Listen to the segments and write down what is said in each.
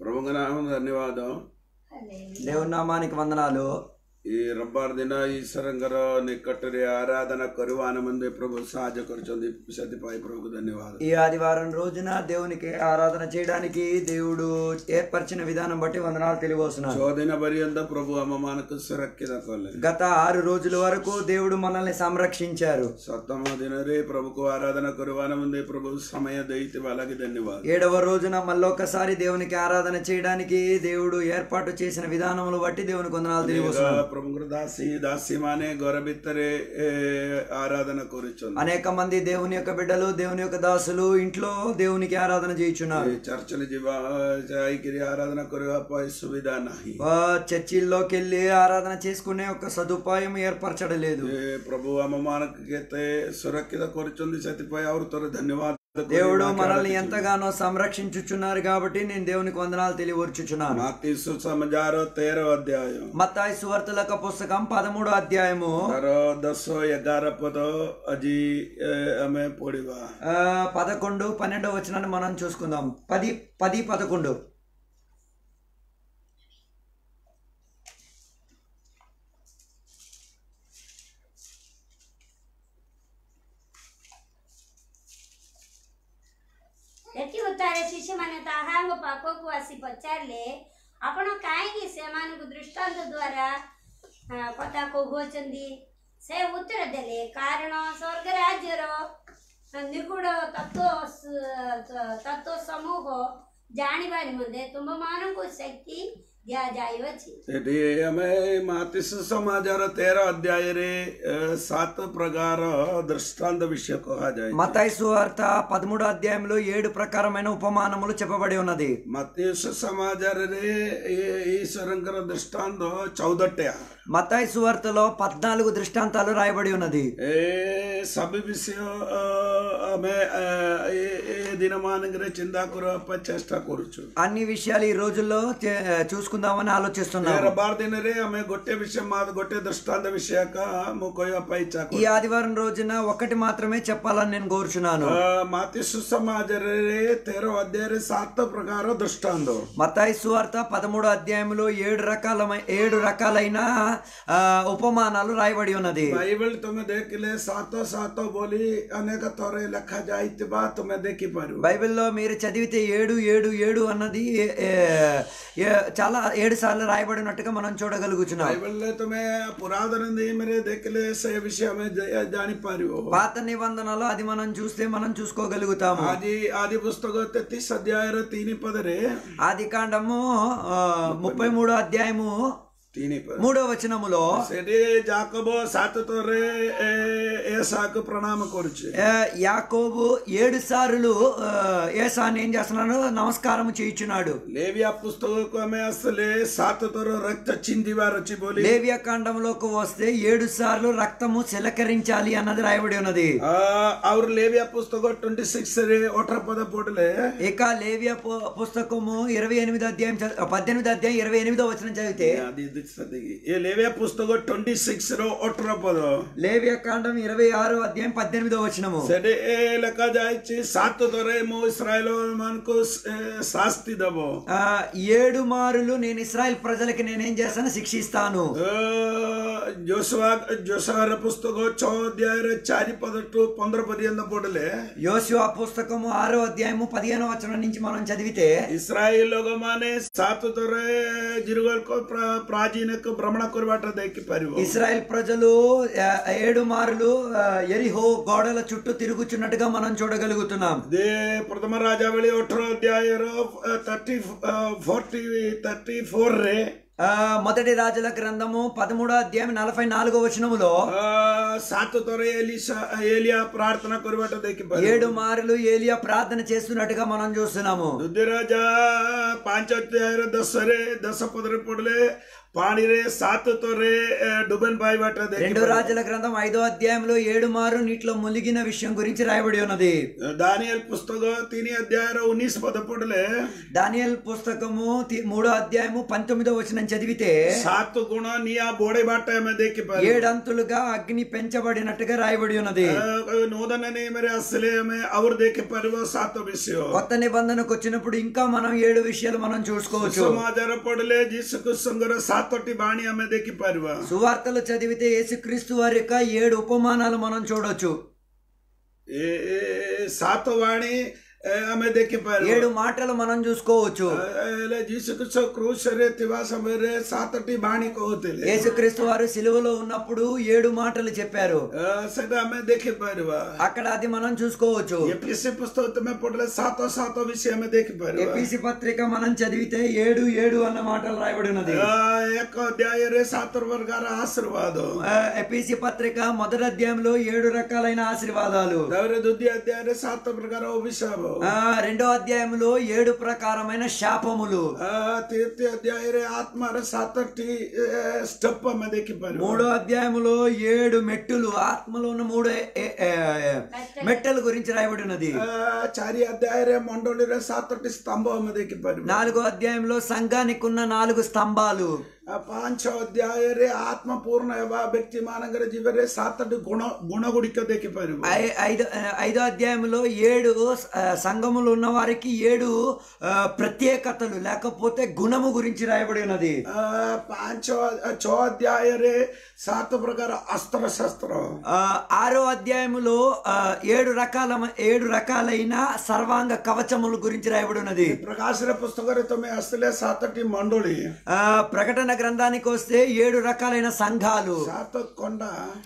ప్రభుగా నామం ధన్యవాదం దేవుని నామానికి వందనాలు ಈ ರಬ್ಬಾರ್ ದಿನ ಈಶ್ವರಂಗರ ನಿಕಟರೆ ಆರಾಧನಾ ಕರುವಾನ ಮಂದೆ ಪ್ರಭು ಸಹಜ ಕರುಚೊಂದಿ ಸತಿಪಾಯಿ ಪ್ರಭು ಧನ್ಯವಾದ ఈ ఆదివారం రోజున దేవునికి ఆరాధన చేయడానికి దేవుడు ఏర్పరిచిన విధానం బట్టి వందనాలు తెలియవస్తున్నాను ಚೋದಿನ ಬರಿಯಂದ ಪ್ರಭು ಅಮ್ಮಮಾನಕ್ಕೆ ಸುರಕ್ಕಿದ ಕೊಲ್ಲೆ గత ఆరు రోజుల వరకు దేవుడు మనల్ని సంరక్షించారు ಸತ್ತಮ ದಿನರೇ ಪ್ರಭುಕು ಆರಾಧನಾ ಕರುವಾನ ಮುಂದೆ ಪ್ರಭು ಸಮಯ ದೈತ್ಯ అలాగే ధన్యవాద ఏడవ రోజున మళ్ళొకసారి దేవునికి ఆరాధన చేయడానికి దేవుడు ఏర్పాటు చేసిన విధానములు బట్టి దేవునికి వందనాలు తెలియవస్తున్నాను ಪ್ರಭುଙ୍କର దాసి దాసి మానే గొరబిత్తరే ఆరాధన కూర్చుంది అనేక మంది దేవుని యొక్క బిడ్డలు దేవుని యొక్క దాసులు ఇంట్లో దేవునికి ఆరాధన చేయుచున్నారు చర్చలు జీవా ఐకిరి ఆరాధన కొరపై సువిధా నాహి ఆ, చర్చిల్లోకి వెళ్ళి ఆరాధన చేసుకునే ఒక సదుపాయం ఏర్పరచడలేదు ఏ ప్రభు అమ్మమానకైతే సురక్షిత కూర్చుంది సతిపై అవరుతో ధన్యవాద దేవుడు మనల్ని ఎంతగానో సంరక్షించుచున్నారు కాబట్టి నేను దేవునికి వందనాలు తెలియవచ్చుచున్నాను మాతీసు సమాచార తేరో అధ్యాయం మత్తాయి సువార్తలక పుస్తకం పదమూడో అధ్యాయము તારો દસો એગાર પદો હજી એ, અમે પોડીવા ఆ, పదకొండు పన్నెండో వచనాన్ని మనం చూసుకుందాం పది పది పదకొండు ଏଥି ଉତ୍ତାରେ ଶିଶୁମାନେ ତାହାଙ୍କ ପାଖକୁ ଆସି ପଚାରିଲେ ଆପଣ କାହିଁକି ସେମାନଙ୍କୁ ଦୃଷ୍ଟାନ୍ତ ଦ୍ୱାରା ଆ, କଥା କହୁଅଛନ୍ତି ସେ ଉତ୍ତର ଦେଲେ କାରଣ ସ୍ୱର୍ଗ ରାଜ୍ୟର ନିଗୁଡ଼ ତତ୍ଵ ତତ୍ଵ ସମୂହ ଜାଣିବା ନିମନ୍ତେ ତୁମମାନଙ୍କୁ ଶକ୍ତି ଦିଆଯାଇଅଛି ଏଠି ଆମେ ମାତିସ ସମାଜର ତେର ଅଧ୍ୟାୟରେ ଏ, ସାତ ପ୍ରକାର ଦୃଷ୍ଟାନ୍ତ ବିଷୟ କୁହାଯାଏ మతాయి సువార్త పదమూడో అధ్యాయంలో ఏడు ప్రకారమైన ఉపమానములు చెప్పబడి ఉన్నది ମାତିସ ସମାଜରେ ଏ- ଈଶ୍ୱରଙ୍କର ଦୃଷ୍ଟାନ୍ତ ଚଉଦଟା మతాయి సువార్తలో పద్నాలుగు దృష్టాంతాలు రాయబడి ఉన్నది ଏ ସବୁ ବିଷୟ ଅ, ଆମେ ଅ, ଏ ଏ ଦିନମାନଙ୍କରେ ଚିନ୍ତା କରିବା ପାଇଁ ଚେଷ୍ଟା କରୁଛୁ అన్ని విషయాలు ఈ రోజుల్లో చే- చూసుకుందామని ఆలోచిస్తున్నాము ରବିବାର ଦିନରେ ଆମେ ଗୋଟେ ବିଷୟ ମା- ଗୋଟେ ଦୃଷ୍ଟାନ୍ତ ବିଷୟକ ମୁଁ କହିବା ପାଇଁ ଇଚ୍ଛା ఈ ఆదివారం రోజున ఒకటి మాత్రమే చెప్పాలని నేను కోరుచున్నాను మాతి సుసమాజరే తెర అధ్యాయ సాత ప్రకార దృష్టాంత మతాయి సువార్త పదమూడో అధ్యాయంలో ఏడు రకాల ఏడు రకాలైన ఆ, ఉపమానాలు రాయబడి ఉన్నది బైబిల్ ତୁମେ ଦେଖିଲେ ସାତ ସାତ ବୋଲି ଅନେକ ଥର ଲେଖା ଯାଇଥିବା ତୁମେ ଦେଖିପାରିବ బైబిల్లో మీరు చదివితే ఏడు ఏడు ఏడు అన్నది ఏ- ఏ- ఏ- చాలా ఏడు సార్లు రాయబడినట్టుగా మనం చూడగలుగుతున్నాం ବାଇବଲରେ ତୁମେ ପୁରାତନ ନିୟମରେ ଦେଖିଲେ ସେ ବିଷୟ ଆମେ ଜା- ଜାଣିପାରିବ పాత నిబంధనలో అది మనం చూస్తే మనం చూసుకోగలుగుతాము ଆଜି ଆଦି ପୁସ୍ତକ ତେତିଶ ଅଧ୍ୟାୟର ତିନି ପଦରେ ఆది కాండము ఆ, ముప్పై మూడో అధ్యాయము ତିନି ପଦ మూడో వచనములో ସେଠି ଜାକବ ସାତ ଥରେ ଏସାକୁ ପ୍ରଣାମ କରୁଛି ఆ, యాకోబు ఏడు సార్లు ఆ, ఏసాన్ని ఏం చేస్తున్నాడు నమస్కారం చేయించున్నాడు లేవియా పుస్తకకు ଆମେ ଆସିଲେ ସାତ ଥର ରକ୍ତ ଛିନ୍ଦିବାର ଅଛି ବୋଲି లేవియా కాండంలోకి వస్తే ఏడు సార్లు రక్తము చిలకరించాలి అన్నది రాయబడి ఉన్నది ಆ, ಅವ್ರ ಲೇವಿಯ ಪುಸ್ತಕ ಟ್ವೆಂಟಿ ಸಿಕ್ಸ್ ಅಠರ ಪದ ಪೋಟಲೆ ఇక లేవియా పు- పుస్తకము ఇరవై ఎనిమిది అధ్యాయం చ- పద్దెనిమిది అధ్యాయం ఇరవై ఎనిమిదో వచనం చదివితే ಈ ಲೇವಿಯ ಪುಸ್ತಕ ಟ್ವೆಂಟಿ ಸಿಕ್ಸ್ ರ ಅಠರ ಪದ లేవియా కాండం ఇరవై ఆరో అధ్యాయం పద్దెనిమిదో వచనము ସେଠି ଏ ଲେଖା ଯାଇଛି ସାତ ଥରେ ମୁଁ ଇସ୍ରାଏଲ ମାନଙ୍କୁ ଏ, ଶାସ୍ତି ଦବ ఆ, ఏడు మారులు నేను ఇస్రాయల్ ప్రజలకి నేనేం చేస్తాను శిక్షిస్తాను ଜୋସବା ଜୋସବାର ପୁସ୍ତକ ଛଅ ଅଧ୍ୟାୟରେ ଚାରି ପଦ ଟୁ ପନ୍ଦର ପର୍ଯ୍ୟନ୍ତ ପଢିଲେ యోశువా పుస్తకము ఆరో అధ్యాయము పదిహేనో వచనం నుంచి మనం చదివితే ଇସ୍ରାଏଲ ଲୋକମାନେ ସାତ ଥର ଜିରୁଗଲକ ପ୍ରାଚୀନକୁ ଭ୍ରମଣ କରିବାଟା ଦେଖିପାରିବ ఇస్రాయల్ ప్రజలు ఆ, ఏడు మారులు ఆ, ఎరిహో గోడల చుట్టూ తిరుగుచున్నట్టుగా మనం చూడగలుగుతున్నాం దే ప్రథమ రాజావళి ଅଠର ଅଧ୍ୟାୟର థర్టీ ఫోర్టీ థర్టీ ఫోర్ ରେ ఆ, మొదటి రాజుల గ్రంథము పదమూడో అధ్యాయం నలభై నాలుగో వచనములో ଆ, ସାତ ଥର ଏଲିସା ଏଲିଆ ପ୍ରାର୍ଥନା କରିବାଟା ଦେଖିପାରିବ ఏడు మారులు ఏలియా ప్రార్థన చేస్తున్నట్టుగా మనం చూస్తున్నాము ଦୁଦ୍ଧି ରାଜା ପାଞ୍ଚ ଅଧ୍ୟାୟର ଦଶରେ ଦଶ ପଦରେ ପଡିଲେ ପାଣିରେ ସାତ ଥରେ ଏ, ଡୁବେନ ପାଇବାଟା రెండో ଦେଖିପାରିବା రాజుల గ్రంథం ఐదో అధ్యాయంలో ఏడు మారు నీటిలో మునిగిన విషయం గురించి రాయబడి ఉన్నది ଦାନିଏଲ పుస్తକ ତିନି ଅଧ୍ୟାୟର ଉଣେଇଶ ପଦ ପଢିଲେ దానియల్ పుస్తకము తి- మూడో అధ్యాయము పంతొమ్మిదో వచనం చదివితే ସାତ ଗୁଣ ନିଆଁ ବୋଡେଇବାଟା ଆମେ ଦେଖିପାରିବା ఏడంతులుగా అగ్ని పెంచబడినట్టుగా రాయబడి ఉన్నది ଆ, ନୂତନ ନିୟମରେ ଆସିଲେ ଆମେ ଆହୁରି ଦେଖିପାରିବା ସାତ ବିଷୟ కొత్త నిబంధనకు వచ్చినప్పుడు ఇంకా మనం ఏడు విషయాలు మనం చూసుకోవచ్చు ସମାଜର ପଢିଲେ ଯୀଶୁକୃଷ୍ଣଙ୍କର ସାତଟି ବାଣୀ ଆମେ ଦେଖିପାରିବା సువార్తలు చదివితే యేసుక్రీస్తు వారి యొక్క ఏడు ఉపమానాలు మనం చూడొచ్చు ଏ ଏ, ସାତ ବାଣୀ ଏ, ଆମେ ଦେଖିପାରିବା ఏడు మాటలు మనం చూసుకోవచ్చు ହେଲେ ଯୀଶୁକୃଷ୍ଣ କ୍ରୁଶରେ ଥିବା ସମୟରେ ସାତଟି ବାଣୀ କହୁଥିଲେ యేసుక్రీస్తు వారు సిలువలో ఉన్నప్పుడు ఏడు మాటలు చెప్పారు ଆ, ସେଟା ଆମେ ଦେଖିପାରିବା అక్కడ అది మనం చూసుకోవచ్చు ଏପିସି పుస్తକ ତୁମେ ପଢିଲେ ସାତ ସାତ ବିଷୟ ଆମେ ଦେଖିପାରିବା ఎపిసి పత్రిక మనం చదివితే ఏడు ఏడు అన్న మాటలు రాయబడి ఉన్నది ଆ, ଏକ ଅଧ୍ୟାୟରେ ସାତ ପ୍ରକାର ఆశీర్వాଦ ఆ, ఎపిసి పత్రిక మొదటి అధ్యాయంలో ఏడు రకాలైన ఆశీర్వాదాలు ତାପରେ ଦ୍ୱିତୀୟ ଅଧ୍ୟାୟରେ ସାତ ପ୍ରକାର ଅଭିଶାପ ఆ, రెండో అధ్యాయంలో ఏడు ప్రకారమైన శాపములు ଆ, ତୃତୀୟ ଅଧ୍ୟାୟରେ ଆତ୍ମାର ସାତଟି ଷ୍ଟେପ୍ ଆମେ ଦେଖିପାରିବା మూడో అధ్యాయములో ఏడు మెట్టులు ఆత్మలో ఉన్న మూడు ఏ- ఏ- ఏ- మెట్టల గురించి రాయబడి ఉన్నది ଆ, ଚାରି ଅଧ୍ୟାୟରେ ମଣ୍ଡଳୀର ସାତଟି ସ୍ତମ୍ଭ ଆମେ ଦେଖିପାରିବା నాలుగో అధ్యాయంలో సంఘానికి ఉన్న నాలుగు స్తంభాలు ଆ, ପାଞ୍ଚ ଅଧ୍ୟାୟରେ ଆତ୍ମପୂର୍ଣ୍ଣ ହେବା ବ୍ୟକ୍ତି ମାନଙ୍କର ଜୀବନରେ ସାତଟି ଗୁଣ ଗୁଣ ଗୁଡ଼ିକ ଦେଖିପାରିବା ఐ- ఐదో ఐదో అధ్యాయంలో ఏడు ఆ, సంఘములు ఉన్న వారికి ఏడు ఆ, ప్రత్యేకతలు లేకపోతే గుణము గురించి రాయబడి ఉన్నది ଆ, ପାଞ୍ଚ ଛଅ ଅଧ୍ୟାୟରେ ସାତ ପ୍ରକାର ଅସ୍ତ୍ର ଶସ୍ତ୍ର ఆ, ఆరో అధ్యాయములో ఆ, ఏడు రకాల ఏడు రకాలైన సర్వాంగ కవచముల గురించి రాయబడి ఉన్నది ପ୍ରକାଶର ପୁସ୍ତକରେ ତମେ ଆସିଲେ ସାତଟି ମଣ୍ଡଳୀ ఆ, ప్రకటన గ్రంథానికి వస్తే ఏడు రకాలైన సంఘాలు ସାତ କଣ୍ଡା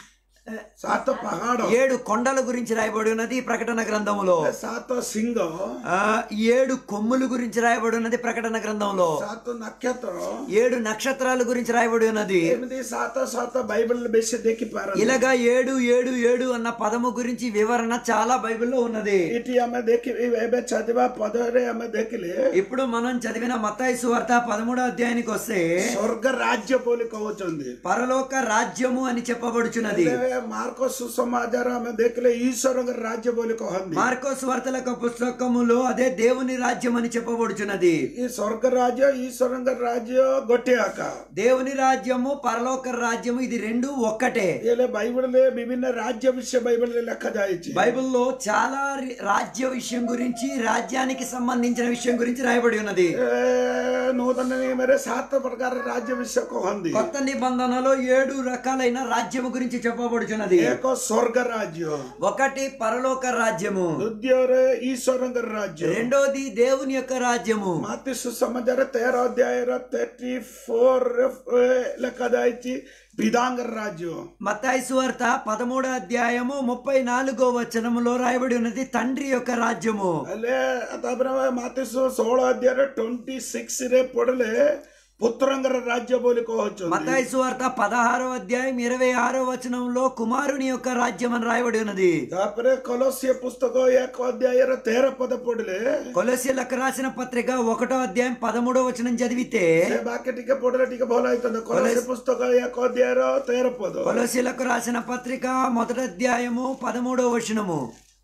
ସାତ ପାହାଡ ఏడు కొండల గురించి రాయబడి ఉన్నది ప్రకటన గ్రంథములో ସାତ ସିଂହ ఆ, ఏడు కొమ్ముల గురించి రాయబడి ఉన్నది ప్రకటన గ్రంథంలో ସାତ ନକ୍ଷତ୍ର ఏడు నక్షత్రాల గురించి రాయబడి ఉన్నది ଏମିତି ସାତ ସାତ ବାଇବଲ ବେଶୀ ଦେଖିପାରନ୍ତି ఇలాగా ఏడు ఏడు ఏడు అన్న పదము గురించి వివరణ చాలా బైబిల్లో ఉన్నది ଏଠି ଆମେ ଦେଖି ଏବେ చదివా పదରେ ଆମେ ଦେଖିଲେ ఇప్పుడు మనం చదివిన మత్తాయి సువార్త పదమూడో అధ్యాయానికి వస్తే ସ୍ୱର୍ଗ ରାଜ୍ୟ ବୋଲି କହୁଛନ୍ତି పరలోక రాజ్యము అని చెప్పబడుచున్నది ଏବେ ମାର୍କ ସୁସମାଚାର ଆମେ ଦେଖିଲେ ଈଶ୍ୱରଙ୍କ ରାଜ୍ୟ ବୋଲି କହନ୍ତି మార్కో సువార్తల యొక్క పుస్తకములో అదే దేవుని రాజ్యం అని చెప్పబడుచున్నది ఈ ସ୍ୱର୍ଗ ରାଜ୍ୟ ଈଶ୍ୱରଙ୍କ ରାଜ୍ୟ ଗୋଟିଏ ଆକା దేవుని రాజ్యము పరలోక రాజ్యము ఇది రెండు ఒక్కటే ହେଲେ ବାଇବଲରେ ବିଭିନ୍ନ ରାଜ୍ୟ ବିଷୟ ବାଇବଲରେ ଲେଖାଯାଇଛି బైబిల్లో చాలా రి- రాజ్య విషయం గురించి రాజ్యానికి సంబంధించిన విషయం గురించి రాయబడి ఉన్నది ଏ, ନୂତନ ନିୟମରେ ସାତ ପ୍ରକାର ରାଜ୍ୟ ବିଷୟ କହନ୍ତି కొత్త నిబంధనలో ఏడు రకాలైన రాజ్యము గురించి చెప్పబడుచున్నది ଏକ ସ୍ୱର୍ଗ ରାଜ୍ୟ ఒకటి పరలోక రాజ్యము ଦ୍ୱିତୀୟରେ ଈଶ୍ୱରଙ୍କ ରାଜ୍ୟ రెండోది దేవుని యొక్క రాజ్యము ମାତି ସୁସମାଚାର ତେର ଅଧ୍ୟାୟର ଥର୍ଟି ଫୋର ଲେଖାଯାଇଛି ବିଧାଙ୍ଗ ରାଜ୍ୟ మత్తాయి సువార్త పదమూడో అధ్యాయము ముప్పై నాలుగో వచనములో రాయబడి ఉన్నది తండ్రి యొక్క రాజ్యము ହେଲେ ତାପରେ ମାତି ଷୋହଳ ଅଧ୍ୟାୟରେ ଟ୍ୱେଣ୍ଟି ସିକ୍ସରେ ପଢିଲେ ପୁତ୍ରଙ୍କର ରାଜ୍ୟ ବୋଲି କହୁଛନ୍ତି మత్తాయి సువార్త పదహారో అధ్యాయం ఇరవై ఆరో వచనంలో కుమారుని యొక్క రాజ్యం అని రాయబడి ఉన్నది ତାପରେ କଲସିୟ ପୁସ୍ତକ ଏକ ଅଧ୍ୟାୟର ତେର ପଦ ପଢିଲେ కొలసీలకు రాసిన పత్రిక ఒకటో అధ్యాయం పదమూడో వచనం చదివితే ସେ ବାକ୍ୟ ଟିକେ ପଢିଲେ ଟିକେ ଭଲ ହେଇଥାନ୍ତା କଲସିୟ పుస్తକ ଏକ ଅଧ୍ୟାୟର ତେର పଦ కొలసీలకు రాసిన పత్రిక మొదటి అధ్యాయము పదమూడో వచనము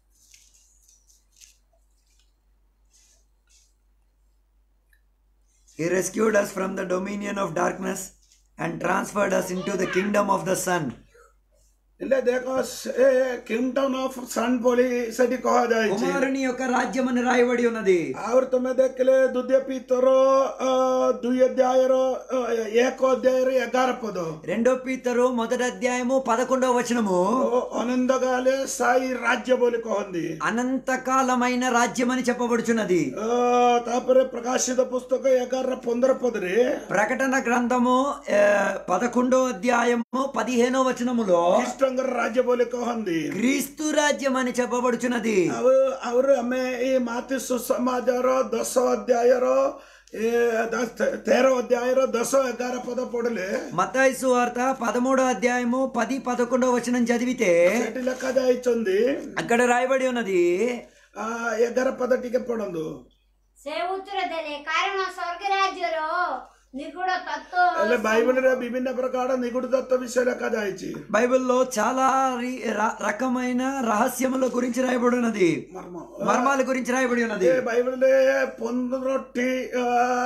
He rescued us from the dominion of darkness and transferred us into the kingdom of the Son. ହେଲେ ଦେଖ ସେ କିଙ୍ଗଡମ ଅଫ ସନ୍ ବୋଲି ସେଠି କୁହାଯାଇଛି కుమారుని యొక్క రాజ్యం అని రాయబడి ఉన్నది ଆହୁରି ତମେ ଦେଖିଲେ ଦ୍ୱିତୀୟ ପିତର ଅ, ଦୁଇ ଅଧ୍ୟାୟର ଅ, ଏକ ଅଧ୍ୟାୟର ଏଗାର ପଦ రెండో పీతరు మొదటి అధ్యాయము పదకొండవ వచనము ଓ ଅନନ୍ଦଗାଲେ ସାଇ ରାଜ୍ୟ ବୋଲି କହନ୍ତି అనంతకాలమైన రాజ్యం అని చెప్పబడుచున్నది ଅ, ତାପରେ ପ୍ରକାଶିତ ପୁସ୍ତକ ଏଗାରର ପନ୍ଦର ପଦରେ ప్రకటన గ్రంథము ఆ, పదకొండో అధ్యాయము పదిహేనో వచనములో ଖ୍ରୀଷ୍ଟଙ୍କର ରାଜ୍ୟ ବୋଲି କହନ୍ତି క్రీస్తు రాజ్యం అని చెప్పబడుచున్నది ଆଉ ଆହୁରି ଆମେ ଏଇ ମାତି ସୁସମାଜର ଦଶ ଅଧ୍ୟାୟର ଏ, ଦଶ- ତେର ଅଧ୍ୟାୟର ଦଶ ଏଗାର ପଦ ପଢିଲେ మతాయి సువార్త పదమూడో అధ్యాయము పది పదకొండో వచనం చదివితే ସେଠି ଲେଖା ଯାଇଛନ୍ତି అక్కడ రాయబడి ఉన్నది ଆ, ଏଗାର ପଦ ଟିକେ ପଢନ୍ତୁ ସେ ଉତ୍ତର ଦେଲେ କାରଣ ସ୍ୱର୍ଗ ରାଜ୍ୟର ନିଗୁଡ ହେଲେ ତତ୍ତ୍ୱ ବାଇବଲରେ ବିଭିନ୍ନ ପ୍ରକାର ନିଗୁଡ ତତ୍ତ୍ୱ ବିଷୟ ଲେଖାଯାଇଛି బైబిల్లో చాలా రి- ర- రకమైన రహస్యముల గురించి రాయబడి ఉన్నది ମର୍ମ మర్మాల గురించి రాయబడి ఉన్నది ଏ ବାଇବଲରେ ପନ୍ଦରଟି ଆ,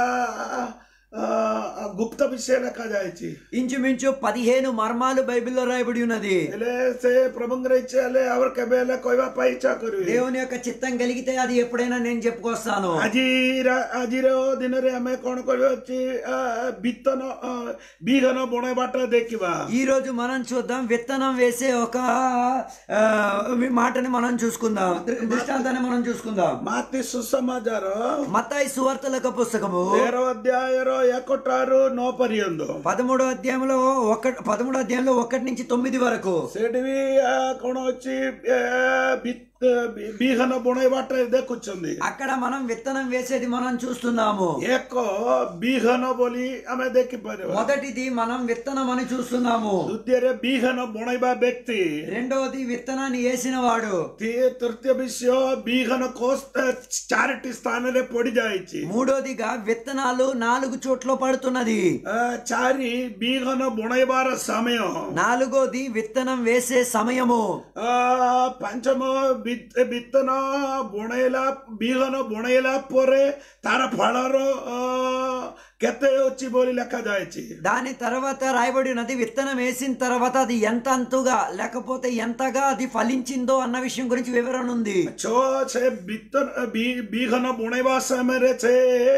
ଆ, ଆ, ଗୁପ୍ତ ବିଷୟ ଲେଖାଯାଇଛି ఇంచుమించు పదిహేను మర్మాలు బైబిల్లో రాయబడి ఉన్నది ହେଲେ ସେ ପ୍ରଭୁଙ୍କର ଇଚ୍ଛା ହେଲେ ଆମର କେବେ ହେଲେ କହିବା ପାଇଁ ଇଚ୍ଛା କରିବେ దేవుని యొక్క చిత్తం కలిగితే అది ఎప్పుడైనా నేను చెప్పుకొస్తాను ଆଜି ରା- ଆଜିର ଦିନରେ ଆମେ କଣ କରିବା ଅଛି ଆ, ବିତ୍ତନ ଆ, ବିହନ ବୁଣବାଟା ଦେଖିବା ఈ రోజు మనం చూద్దాం విత్తనం వేసే ఒక ఆ, మాటని మనం చూసుకుందాం దృ- దృష్టాంతాన్ని మనం చూసుకుందాం ମାତି ସୁସମାଚାର మత్తాయి సువార్తలక పుస్తకము ତେର ଅଧ୍ୟାୟର ଏକଟାରୁ ନଅ ପର୍ଯ୍ୟନ୍ତ పదమూడో అధ్యాయంలో ఒక పదమూడో అధ్యాయంలో ఒకటి నుంచి తొమ్మిది వరకు ସେଠି ବି ଆ, କଣ ଅଛି ଏ, ବି- ବି- ବିହନ ବୁଣେଇବାଟା ଦେଖୁଛନ୍ତି అక్కడ మనం విత్తనం వేసేది మనం చూస్తున్నాము ଏକ ବିହନ ବୋଲି ଆମେ ଦେଖିପାରିବା మొదటిది మనం విత్తనం అని చూస్తున్నాము ଦ୍ୱିତୀୟରେ ବିହନ ବୁଣେଇବା ବ୍ୟକ୍ତି రెండవది విత్తనాన్ని వేసిన వాడు ତି- ତୃତୀୟ ବିଷୟ ବିହନ କୋଷ ଆ, ଚାରିଟି ସ୍ଥାନରେ ପଡିଯାଇଛି మూడోదిగా విత్తనాలు నాలుగు చోట్ల పడుతున్నది ଆ, ଚାରି ବିହନ ବୁଣେଇବାର ସମୟ నాలుగోది విత్తనం వేసే సమయము ଆ, ପାଞ୍ଚମ ବି- ବିତ୍ତନ ବୁଣେଇଲା ବିହନ ବୁଣେଇଲା ପରେ ତାର ଫଳର ଅ, କେତେ ଅଛି ବୋଲି ଲେଖାଯାଇଛି దాని తర్వాత రాయబడి ఉన్నది విత్తనం వేసిన తర్వాత అది ఎంత అంతుగా లేకపోతే ఎంతగా అది ఫలించిందో అన్న విషయం గురించి వివరణ ఉంది ଛଅ ସେ ବିତ୍ତନ ବି- ବିହନ ବୁଣେଇବା ସମୟରେ ସେ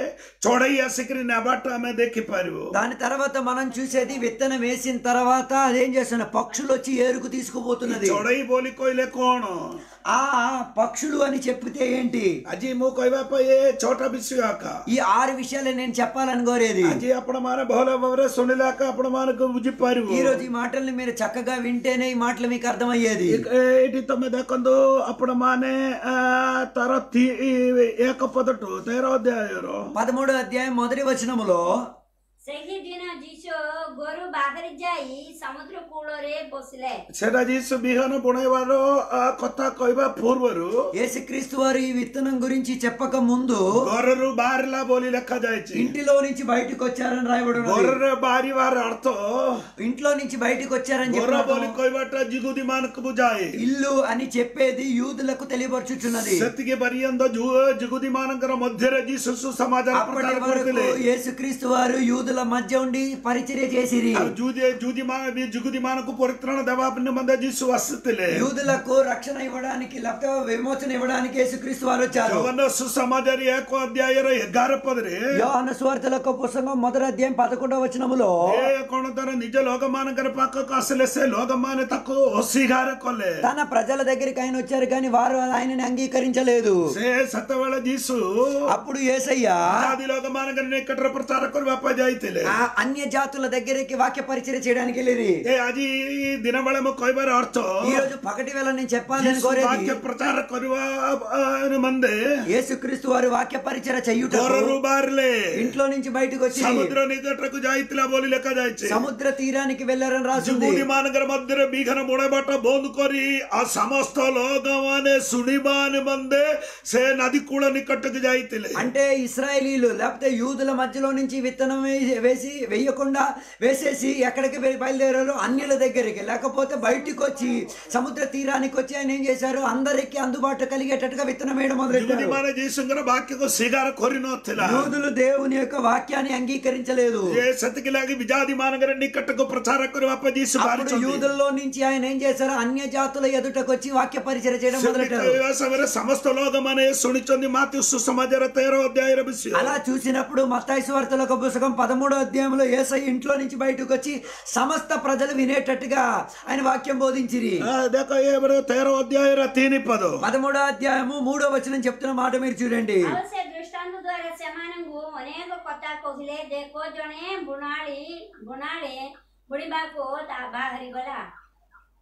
ଚଢେଇ ଆସିକିରି ନେବାଟା ଆମେ ଦେଖିପାରିବୁ దాని తర్వాత మనం చూసేది విత్తనం వేసిన తర్వాత అదేం చేస్తున్న పక్షులు వచ్చి ఏరుకు తీసుకుపోతున్నది ଚଢେଇ ବୋଲି କହିଲେ କଣ ఆ పక్షులు అని చెప్పితే ఏంటి ଆଜି ମୁଁ କହିବା ପାଇଁ ଏ ଛଅଟା ବିଷୟ ଆକା ఈ ఆరు విషయాలు నేను చెప్పాలని కోరేది ଆଜି ଆପଣ ମାନେ ଭଲ ଭାବରେ ଶୁଣିଲେ ଆକା ଆପଣ ମାନଙ୍କୁ ବୁଝିପାରିବୁ ఈ రోజు ఈ మాటల్ని మీరు చక్కగా వింటేనే ఈ మాటలు మీకు అర్థమయ్యేది ଏ- ଏଇଠି ତମେ ଦେଖନ୍ତୁ ଆପଣ ମାନେ ଆ, ତାର ତି- ଏକ ପଦଠୁ ତେର ଅଧ୍ୟାୟର పదమూడో అధ్యాయం మొదటి వచనములో ସେହି ଦିନ ଯୀଶୁ ଗୋରୁ ବାହାରି ଯାଇ ସମୁଦ୍ର କୂଳରେ ବସିଲେ ସେଟା ଯୀଶୁ ବିହନ ବୁଣେଇବାର ଆ, କଥା କହିବା ପୂର୍ବରୁ యేసుక్రీస్తు వారు ఈ విత్తనం గురించి చెప్పక ముందు ଘରରୁ ବାହାରିଲା ବୋଲି ଲେଖାଯାଇଛି ఇంటిలో నుంచి బయటకు వచ్చారని రాయబడి ఉన్నది. ଘରରେ ବାହାରିବାର ଅର୍ଥ ఇంట్లో నుంచి బయటకు వచ్చారని ଘର చెప్పడం ବୋଲି କହିବାଟା ଜିଗୁଦି ମାନଙ୍କୁ ବୁଝାଏ ఇల్లు అని చెప్పేది యూదులకు తెలియపరచుచున్నది ସେତିକି ପର୍ଯ୍ୟନ୍ତ ଯୁ- ଜିଗୁଦି ମାନଙ୍କର ମଧ୍ୟରେ ଯୀଶୁ ସୁସମାଚାର అప్పటి ପ୍ରଚାର వరకు କରୁଥିଲେ యేసుక్రీస్తు వారు యూదుల మధ్య ఉండి పరిచర్య చేసిరి ଆଉ ଯୁଦି ଯୁଦି ମା- ବି ଜିଗୁଦି ମାନଙ୍କୁ ପରିତ୍ରାଣ ଦେବା ନିମନ୍ତେ ଯୀଶୁ ଆସିଥିଲେ యూదులకు రక్షణ ఇవ్వడానికి లేకపోతే విమోచన ఇవ్వడానికి యేసుక్రీస్తు వారు వచ్చారు ଜଗନ୍ନାଥ ସୁସମାଚାର ଏକ ଅଧ୍ୟାୟର ଏଗାର ପଦରେ యోహాను సువార్తలకు పుస్తకం మొదటి అధ్యాయం పదకొండవ వచనములో ଏ କଣ ତାର ନିଜ ଲୋକମାନଙ୍କର ପାଖକୁ ଆସିଲେ ସେ ଲୋକମାନେ ତାକୁ ଅସ୍ୱୀକାର କଲେ తన ప్రజల దగ్గరికి ఆయన వచ్చారు కానీ వారు ఆయనని అంగీకరించలేదు ସେ ସେତେବେଳେ ଯୀଶୁ అప్పుడు ఏసయ్య ଆଦି ଲୋକମାନଙ୍କର ନିକଟରେ ପ୍ରଚାର କରିବା ପାଇଁ ଯାଇଥିଲେ ఆ అన్య జాతుల దగ్గరికి వాక్య పరిచయం చేయడానికి వెళ్ళిరి ଏ ଆଜି ଦିନ ବେଳେ ମୁଁ କହିବାର ଅର୍ଥ ఈ రోజు పగటి వేళ నేను చెప్పాలని ଯୀଶୁ కోరేది ବାକ୍ୟ ପ୍ରଚାର କରିବା ଆ, ନିମନ୍ତେ యేసుక్రీస్తు వారు వాక్య పరిచయ చెయ్యుట ଘରରୁ ବାହାରିଲେ ఇంట్లో నుంచి బయటకు వచ్చి ସମୁଦ୍ର ନିକଟକୁ ଯାଇଥିଲା ବୋଲି ଲେଖାଯାଇଛି సముద్ర తీరానికి వెళ్ళారని రాసింది ଯୁବତୀ ମାନଙ୍କର ମଧ୍ୟରେ ବିଘନ ବୁଣେଇବାଟା ବନ୍ଦ କରି ଆଉ ସମସ୍ତ ଲୋକମାନେ ଶୁଣିବା ନିମନ୍ତେ ସେ ନଦୀ କୂଳ ନିକଟକୁ ଯାଇଥିଲେ అంటే ఇస్రాయేలీలు లేకపోతే యూదుల మధ్యలో నుంచి విత్తనం వేసి- వేసి వేయకుండా వేసేసి ఎక్కడికి బయ- బయలుదేరారు అన్యుల దగ్గరికి లేకపోతే బయటికి వచ్చి సముద్ర తీరానికి వచ్చి ఆయన ఏం చేశారు అందరికి అందుబాటు కలిగేటట్టుగా విత్తనం వేయడం ଯୁବତୀ మొదలెట్టారు ମାନେ ଯୀଶୁଙ୍କର ବାକ୍ୟକୁ ସ୍ୱୀକାର କରିନଥିଲା యూదులు దేవుని యొక్క వాక్యాన్ని అంగీకరించలేదు ଯେ ସେତିକି ଲାଗି ବିଜାତି ମାନଙ୍କର ନିକଟକୁ ପ୍ରଚାର କରିବା ପାଇଁ ଯୀଶୁ అప్పుడు ବାହାରିଛନ୍ତି యూదుల్లో నుంచి ఆయన ఏం చేశారు అన్య జాతుల ఎదుటకు వచ్చి వాక్య పరిచయం చేయడం ସେମିତି మొదలెట్టారు କହିବା ସମୟରେ ସମସ୍ତ ଲୋକମାନେ ଶୁଣିଛନ୍ତି ମାତି ସୁସମାଜର ତେର ଅଧ୍ୟାୟର ବିଷୟ అలా చూసినప్పుడు మత్తాయి సువార్తల ఒక పుస్తకం పదమూడో అధ్యాయంలో ఏసై ఇంట్లో నుంచి బయటకు వచ్చి సమస్త ప్రజలు వినేటట్టుగా ఆయన వాక్యం బోధించిరి ఆ, ଦେଖ ଏ ତେର ଅଧ୍ୟାୟର ତିନି ପଦ పదమూడో అధ్యాయము మూడో వచనం చెప్తున్న మాట మీరు చూడండి ଆଉ ସେ ଦୃଷ୍ଟାନ୍ତ ଦ୍ୱାରା ସେମାନଙ୍କୁ ଅନେକ କଥା କହିଲେ ଦେଖ ଜଣେ ବୁଣାଳି ବୁଣାଳେ ବୁଣିବାକୁ ତା ବାହାରି ଗଲା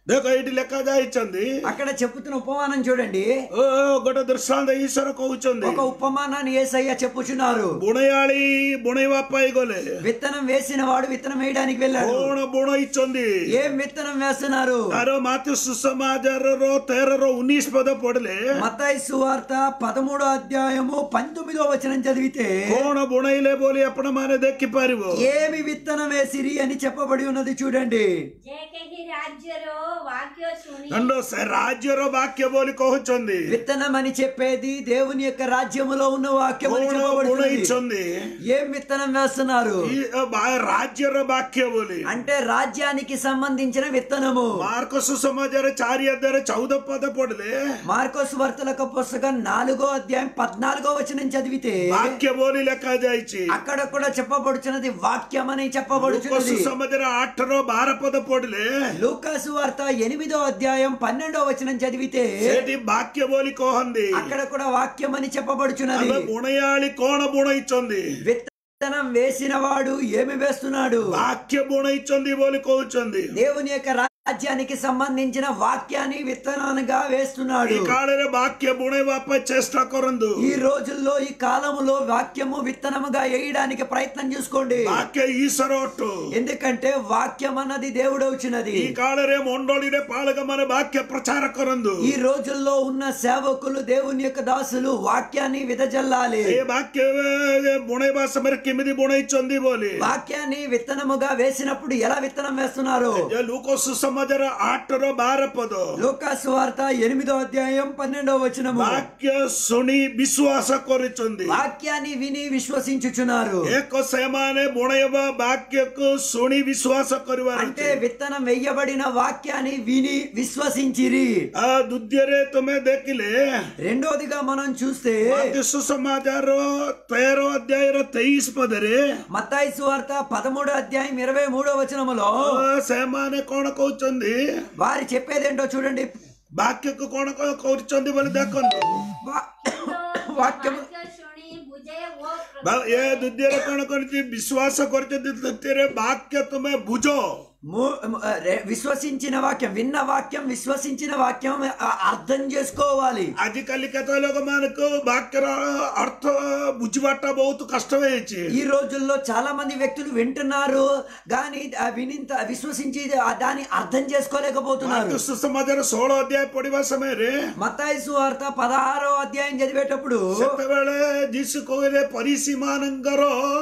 ଦେଖ ଏଇଠି ଲେଖା ଯାଇଛନ୍ତି అక్కడ చెప్పుతున్న ఉపమానం చూడండి ଓ ଗୋଟେ ଦୃଷ୍ଟାନ୍ତ ଈଶ୍ୱର କହୁଛନ୍ତି ఒక ఉపమానాన్ని ఏసయ్య చెప్పుచున్నారు ବୁଣେଇଆଳି ବୁଣେଇବା ପାଇଁ ଗଲେ విత్తనం వేసిన వాడు విత్తనం వేయడానికి వెళ్ళాడు କଣ ବୁଣେଇଛନ୍ତି ఏం విత్తనం వేస్తున్నారు ତାର ମାତୃ ସୁସମାଚାରର ତେରର ଉଣେଇଶ ପଦ ପଢିଲେ మతాయి సువార్త పదమూడో అధ్యాయము పంతొమ్మిదో వచనం చదివితే କଣ ବୁଣେଇଲେ ବୋଲି ଆପଣ ମାନେ ଦେଖିପାରିବ ఏమి విత్తనం వేసిరి అని చెప్పబడి ఉన్నది చూడండి ଯେ କେହି ରାଜ୍ୟର ବାକ୍ୟ ଶୁଣି ଦଣ୍ଡ ସେ ରାଜ୍ୟର ବାକ୍ୟ ବୋଲି କହୁଛନ୍ତି విత్తనం అని చెప్పేది దేవుని యొక్క రాజ్యములో ఉన్న వాక్యం అని କଣ చెప్పబడుతున్నది ବୁଣେଇଛନ୍ତି ఏం విత్తనం వేస్తున్నారు ఈ ବା- ରାଜ୍ୟର ବାକ୍ୟ ବୋଲି అంటే రాజ్యానికి సంబంధించిన విత్తనము ମାର୍କ ସୁସମାଚାର ଚାରି ଅଧ୍ୟାୟରେ ଚଉଦ ପଦ ପଢିଲେ మార్కోస్ వార్తలక పుస్తకం నాలుగో అధ్యాయం పద్నాలుగో వచనం చదివితే ବାକ୍ୟ ବୋଲି ଲେଖାଯାଇଛି అక్కడ కూడా చెప్పబడుచున్నది వాక్యం అని ଲୋକ చెప్పబడుచున్నది ସୁସମାଚାର ଆଠର ବାର పଦ ପଢିଲେ లూకాసు వార్త ఎనిమిదో అధ్యాయం పన్నెండో వచనం చదివితే ସେଠି ବାକ୍ୟ ବୋଲି କହନ୍ତି అక్కడ కూడా వాక్యం అని చెప్పబడుచున్నది ଆମେ ବୁଣେଇଆଳି କଣ ବୁଣେଇଛନ୍ତି విత్తనం వేసిన వాడు ఏమి వేస్తున్నాడు ବାକ୍ୟ ବୁଣେଇଛନ୍ତି ବୋଲି କହୁଛନ୍ତି దేవుని యొక్క రాజ్యానికి సంబంధించిన వాక్యాన్ని విత్తనాలుగా ఈ వేస్తున్నాడు కాଳରେ ବାକ୍ୟ ବୁଣେଇବା ପାଇଁ ଚେଷ୍ଟା କରନ୍ତୁ ఈ రోజుల్లో ఈ కాలములో వాక్యము విత్తనముగా వేయడానికి ప్రయత్నం చేసుకోండి ବାକ୍ୟ ଈଶ୍ୱର ଅଟୁ ఎందుకంటే వాక్యం అన్నది దేవుడు వచ్చినది ఈ కాଳରେ ମଣ୍ଡଳୀରେ ପାଳକ ମାନେ ବାକ୍ୟ ପ୍ରଚାର କରନ୍ତୁ ఈ రోజుల్లో ఉన్న సేవకులు దేవుని యొక్క దాసులు వాక్యాన్ని విదజల్లాలి ଏ ବାକ୍ୟ ଏ, ବୁଣେଇବା ସମୟରେ କେମିତି ବୁଣେଇଛନ୍ତି ବୋଲି వాక్యాన్ని విత్తనముగా వేసినప్పుడు ఎలా విత్తనం వేస్తున్నారు ଏ ଲୋକ ସୁସମାଚାର ଆଠର ବାର ପଦ లోకాసు వార్త ఎనిమిదో అధ్యాయం పన్నెండో వచనము ବାକ୍ୟ ଶୁଣି ବିଶ୍ୱାସ କରିଛନ୍ତି వాక్యాన్ని విని విశ్వసించుచున్నారు ଏକ ସେମାନେ ବୁଣେଇବା ବାକ୍ୟକୁ ଶୁଣି ବିଶ୍ୱାସ କରିବାର అంటే ଅଛି విత్తనం వెయ్యబడిన వాక్యాన్ని విని విశ్వసించిరి ఆ ଦ୍ୱିତୀୟରେ ତୁମେ ଦେଖିଲେ రెండోదిగా మనం చూస్తే ମାର୍କ ସୁସମାଚାର ତେର ଅଧ୍ୟାୟର ତେଇଶ ପଦରେ మత్తాయి సువార్త పదమూడో అధ్యాయం ఇరవై మూడో వచనములో ଅ, ସେମାନେ କଣ କହୁଛନ୍ତି వారు చెప్పేదేంటో చూడండి ବାକ୍ୟକୁ କଣ କଣ କରୁଛନ୍ତି ବୋଲି ଦେଖନ୍ତୁ వా- ତ వాక్యము ବାକ୍ୟ ଶୁଣି ବୁଝେ ଓ ବା- ଏ ଦ୍ୱିତୀୟରେ କଣ କରୁଛି ବିଶ୍ୱାସ କରୁଛନ୍ତି ତୃତୀୟରେ ବାକ୍ୟ ତୁମେ ବୁଝ ము- ము- రే- విశ్వసించిన వాక్యం విన్న వాక్యం విశ్వసించిన వాక్యం ఆ- అర్థం చేసుకోవాలి ଆଜିକାଲି କେତେ ଲୋକମାନଙ୍କୁ ବାକ୍ୟର ଅର୍ଥ ବୁଝିବାଟା ବହୁତ କଷ୍ଟ ହେଇଛି ఈ రోజుల్లో చాలా మంది వ్యక్తులు వింటున్నారు కానీ ఆ వినింత విశ్వసించి ఆ దాన్ని అర్థం చేసుకోలేకపోతున్నారు ମାର୍କ ସୁସମାଚାର ଷୋହଳ ଅଧ୍ୟାୟ ପଢିବା ସମୟରେ మతాయి సువార్త పదహారో అధ్యాయం చదివేటప్పుడు ସେତେବେଳେ ଯୀଶୁ କହିଲେ ପରିଷି ମାନଙ୍କର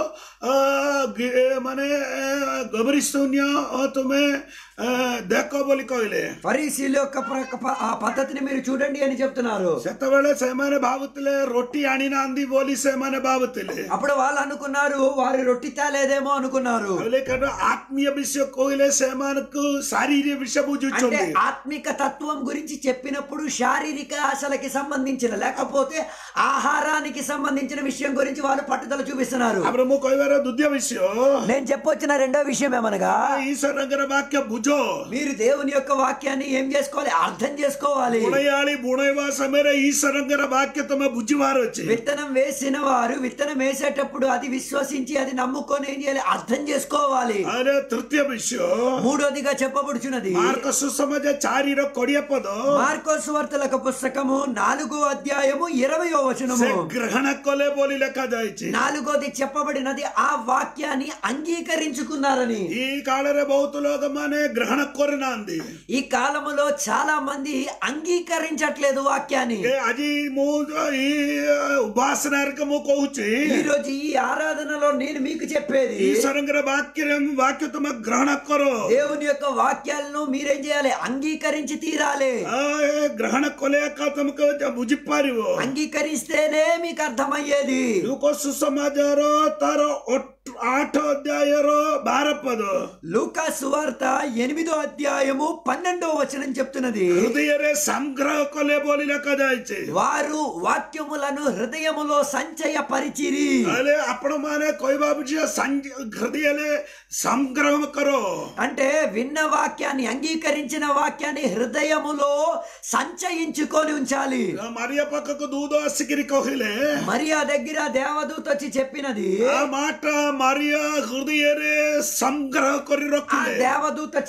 ମାନେ ଗବରୀ ଶୂନ୍ୟ ତୁମେ ଅ, ଦେଖ ବୋଲି କହିଲେ ఫరీసీల యొక్క ప్ర- ప- ఆ పద్ధతిని మీరు చూడండి అని చెప్తున్నారు ସେତେବେଳେ ସେମାନେ ଭାବୁଥିଲେ ରୋଟି ଆଣିନାହାନ୍ତି ବୋଲି ସେମାନେ ଭାବୁଥିଲେ అప్పుడు వాళ్ళు అనుకున్నారు వారు రొట్టి తేలేదేమో అనుకున్నారు କହିଲେ କାରଣ ଆତ୍ମୀୟ ବିଷୟ କହିଲେ ସେମାନଙ୍କୁ ଶାରୀରିକ ବିଷୟ అంటే ବୁଝୁଛନ୍ତି ఆత్మిక తత్వం గురించి చెప్పినప్పుడు శారీరక ఆశలకి సంబంధించిన లేకపోతే ఆహారానికి సంబంధించిన విషయం గురించి వాళ్ళు పట్టుదల చూపిస్తున్నారు ତାପରେ ମୁଁ କହିବାର ଦ୍ୱିତୀୟ ବିଷୟ నేను చెప్పొచ్చిన రెండో విషయం ఏమనగా ଈଶ୍ୱରଙ୍କର ବାକ୍ୟ ବୁଝ మీరు దేవుని యొక్క వాక్యాన్ని ఏం చేసుకోవాలి అర్థం చేసుకోవాలి ବୁଣେଇଆଳି ବୁଣେଇବା ସମୟରେ ଈଶ୍ୱରଙ୍କର ବାକ୍ୟ ତମେ ବୁଝିବାର ଅଛି విత్తనం వేసిన వారు విత్తనం వేసేటప్పుడు అది విశ్వసించి అది నమ్ముకొని ఏం చేయాలి అర్థం చేసుకోవాలి ଆରେ ତୃତୀୟ ବିଷୟ మూడోదిగా చెప్పబడుచున్నది ମାର୍କ ସୁସମାଜ ଚାରିର କୋଡିଏ ପଦ మార్కోసు వార్తలకు పుస్తకము నాలుగో అధ్యాయము ఇరవయో ସେ వచనము ଗ୍ରହଣ କଲେ ବୋଲି ଲେଖାଯାଇଛି నాలుగోది చెప్పబడినది ఆ వాక్యాన్ని అంగీకరించుకున్నారని ఈ కాଳରେ ବହୁତ ଲୋକମାନେ ଗ୍ରହଣ କରିନାହାନ୍ତି ఈ కాలములో చాలా మంది అంగీకరించట్లేదు వాక్యాన్ని ଏ ଆଜି ମୁଁ ଯୋଉ ఈ ଉପାସନାରେ ମୁଁ କହୁଛି ఈ రోజు ఈ ఆరాధనలో నేను మీకు చెప్పేది ଈଶ୍ୱରଙ୍କର ବାକ୍ୟରେ ବାକ୍ୟ ତମେ ଗ୍ରହଣ କର దేవుని యొక్క వాక్యాలను మీరేం చేయాలి అంగీకరించి తీరాలి ଆ, ଏ ଗ୍ରହଣ କଲେ ଏକା ତମକୁ ବୁଝିପାରିବ అంగీకరిస్తేనే మీకు అర్థమయ్యేది ଲୋକ ସୁସମାଜର ତାର ଅଠ- ଆଠ ଅଧ୍ୟାୟର ବାର ପଦ లూకా సువార్త ఎనిమిదో అధ్యాయము పన్నెండో వచనం చెప్తున్నది ହୃଦୟରେ ସଂଗ୍ରହ କଲେ ବୋଲି ଲେଖାଯାଇଛି వారు వాక్యములను హృదయములో సంచయపరిచిరి ହେଲେ ଆପଣ ମାନେ କହିବା ବୁଝିବ ସଂଯ- ହୃଦୟରେ ସଂଗ୍ରହ କର అంటే విన్న వాక్యాన్ని అంగీకరించిన వాక్యాన్ని హృదయములో సంచయించుకొని ఉంచాలి ମାରିଆ ପାଖକୁ ଦୂଧ ଆସିକିରି କହିଲେ మరియా దగ్గర దేవదూత వచ్చి చెప్పినది ఆ మాట ମାରିଆ ହୃଦୟରେ ସଂଗ୍ରହ କରି ఆ ରଖିଲେ దేవదూత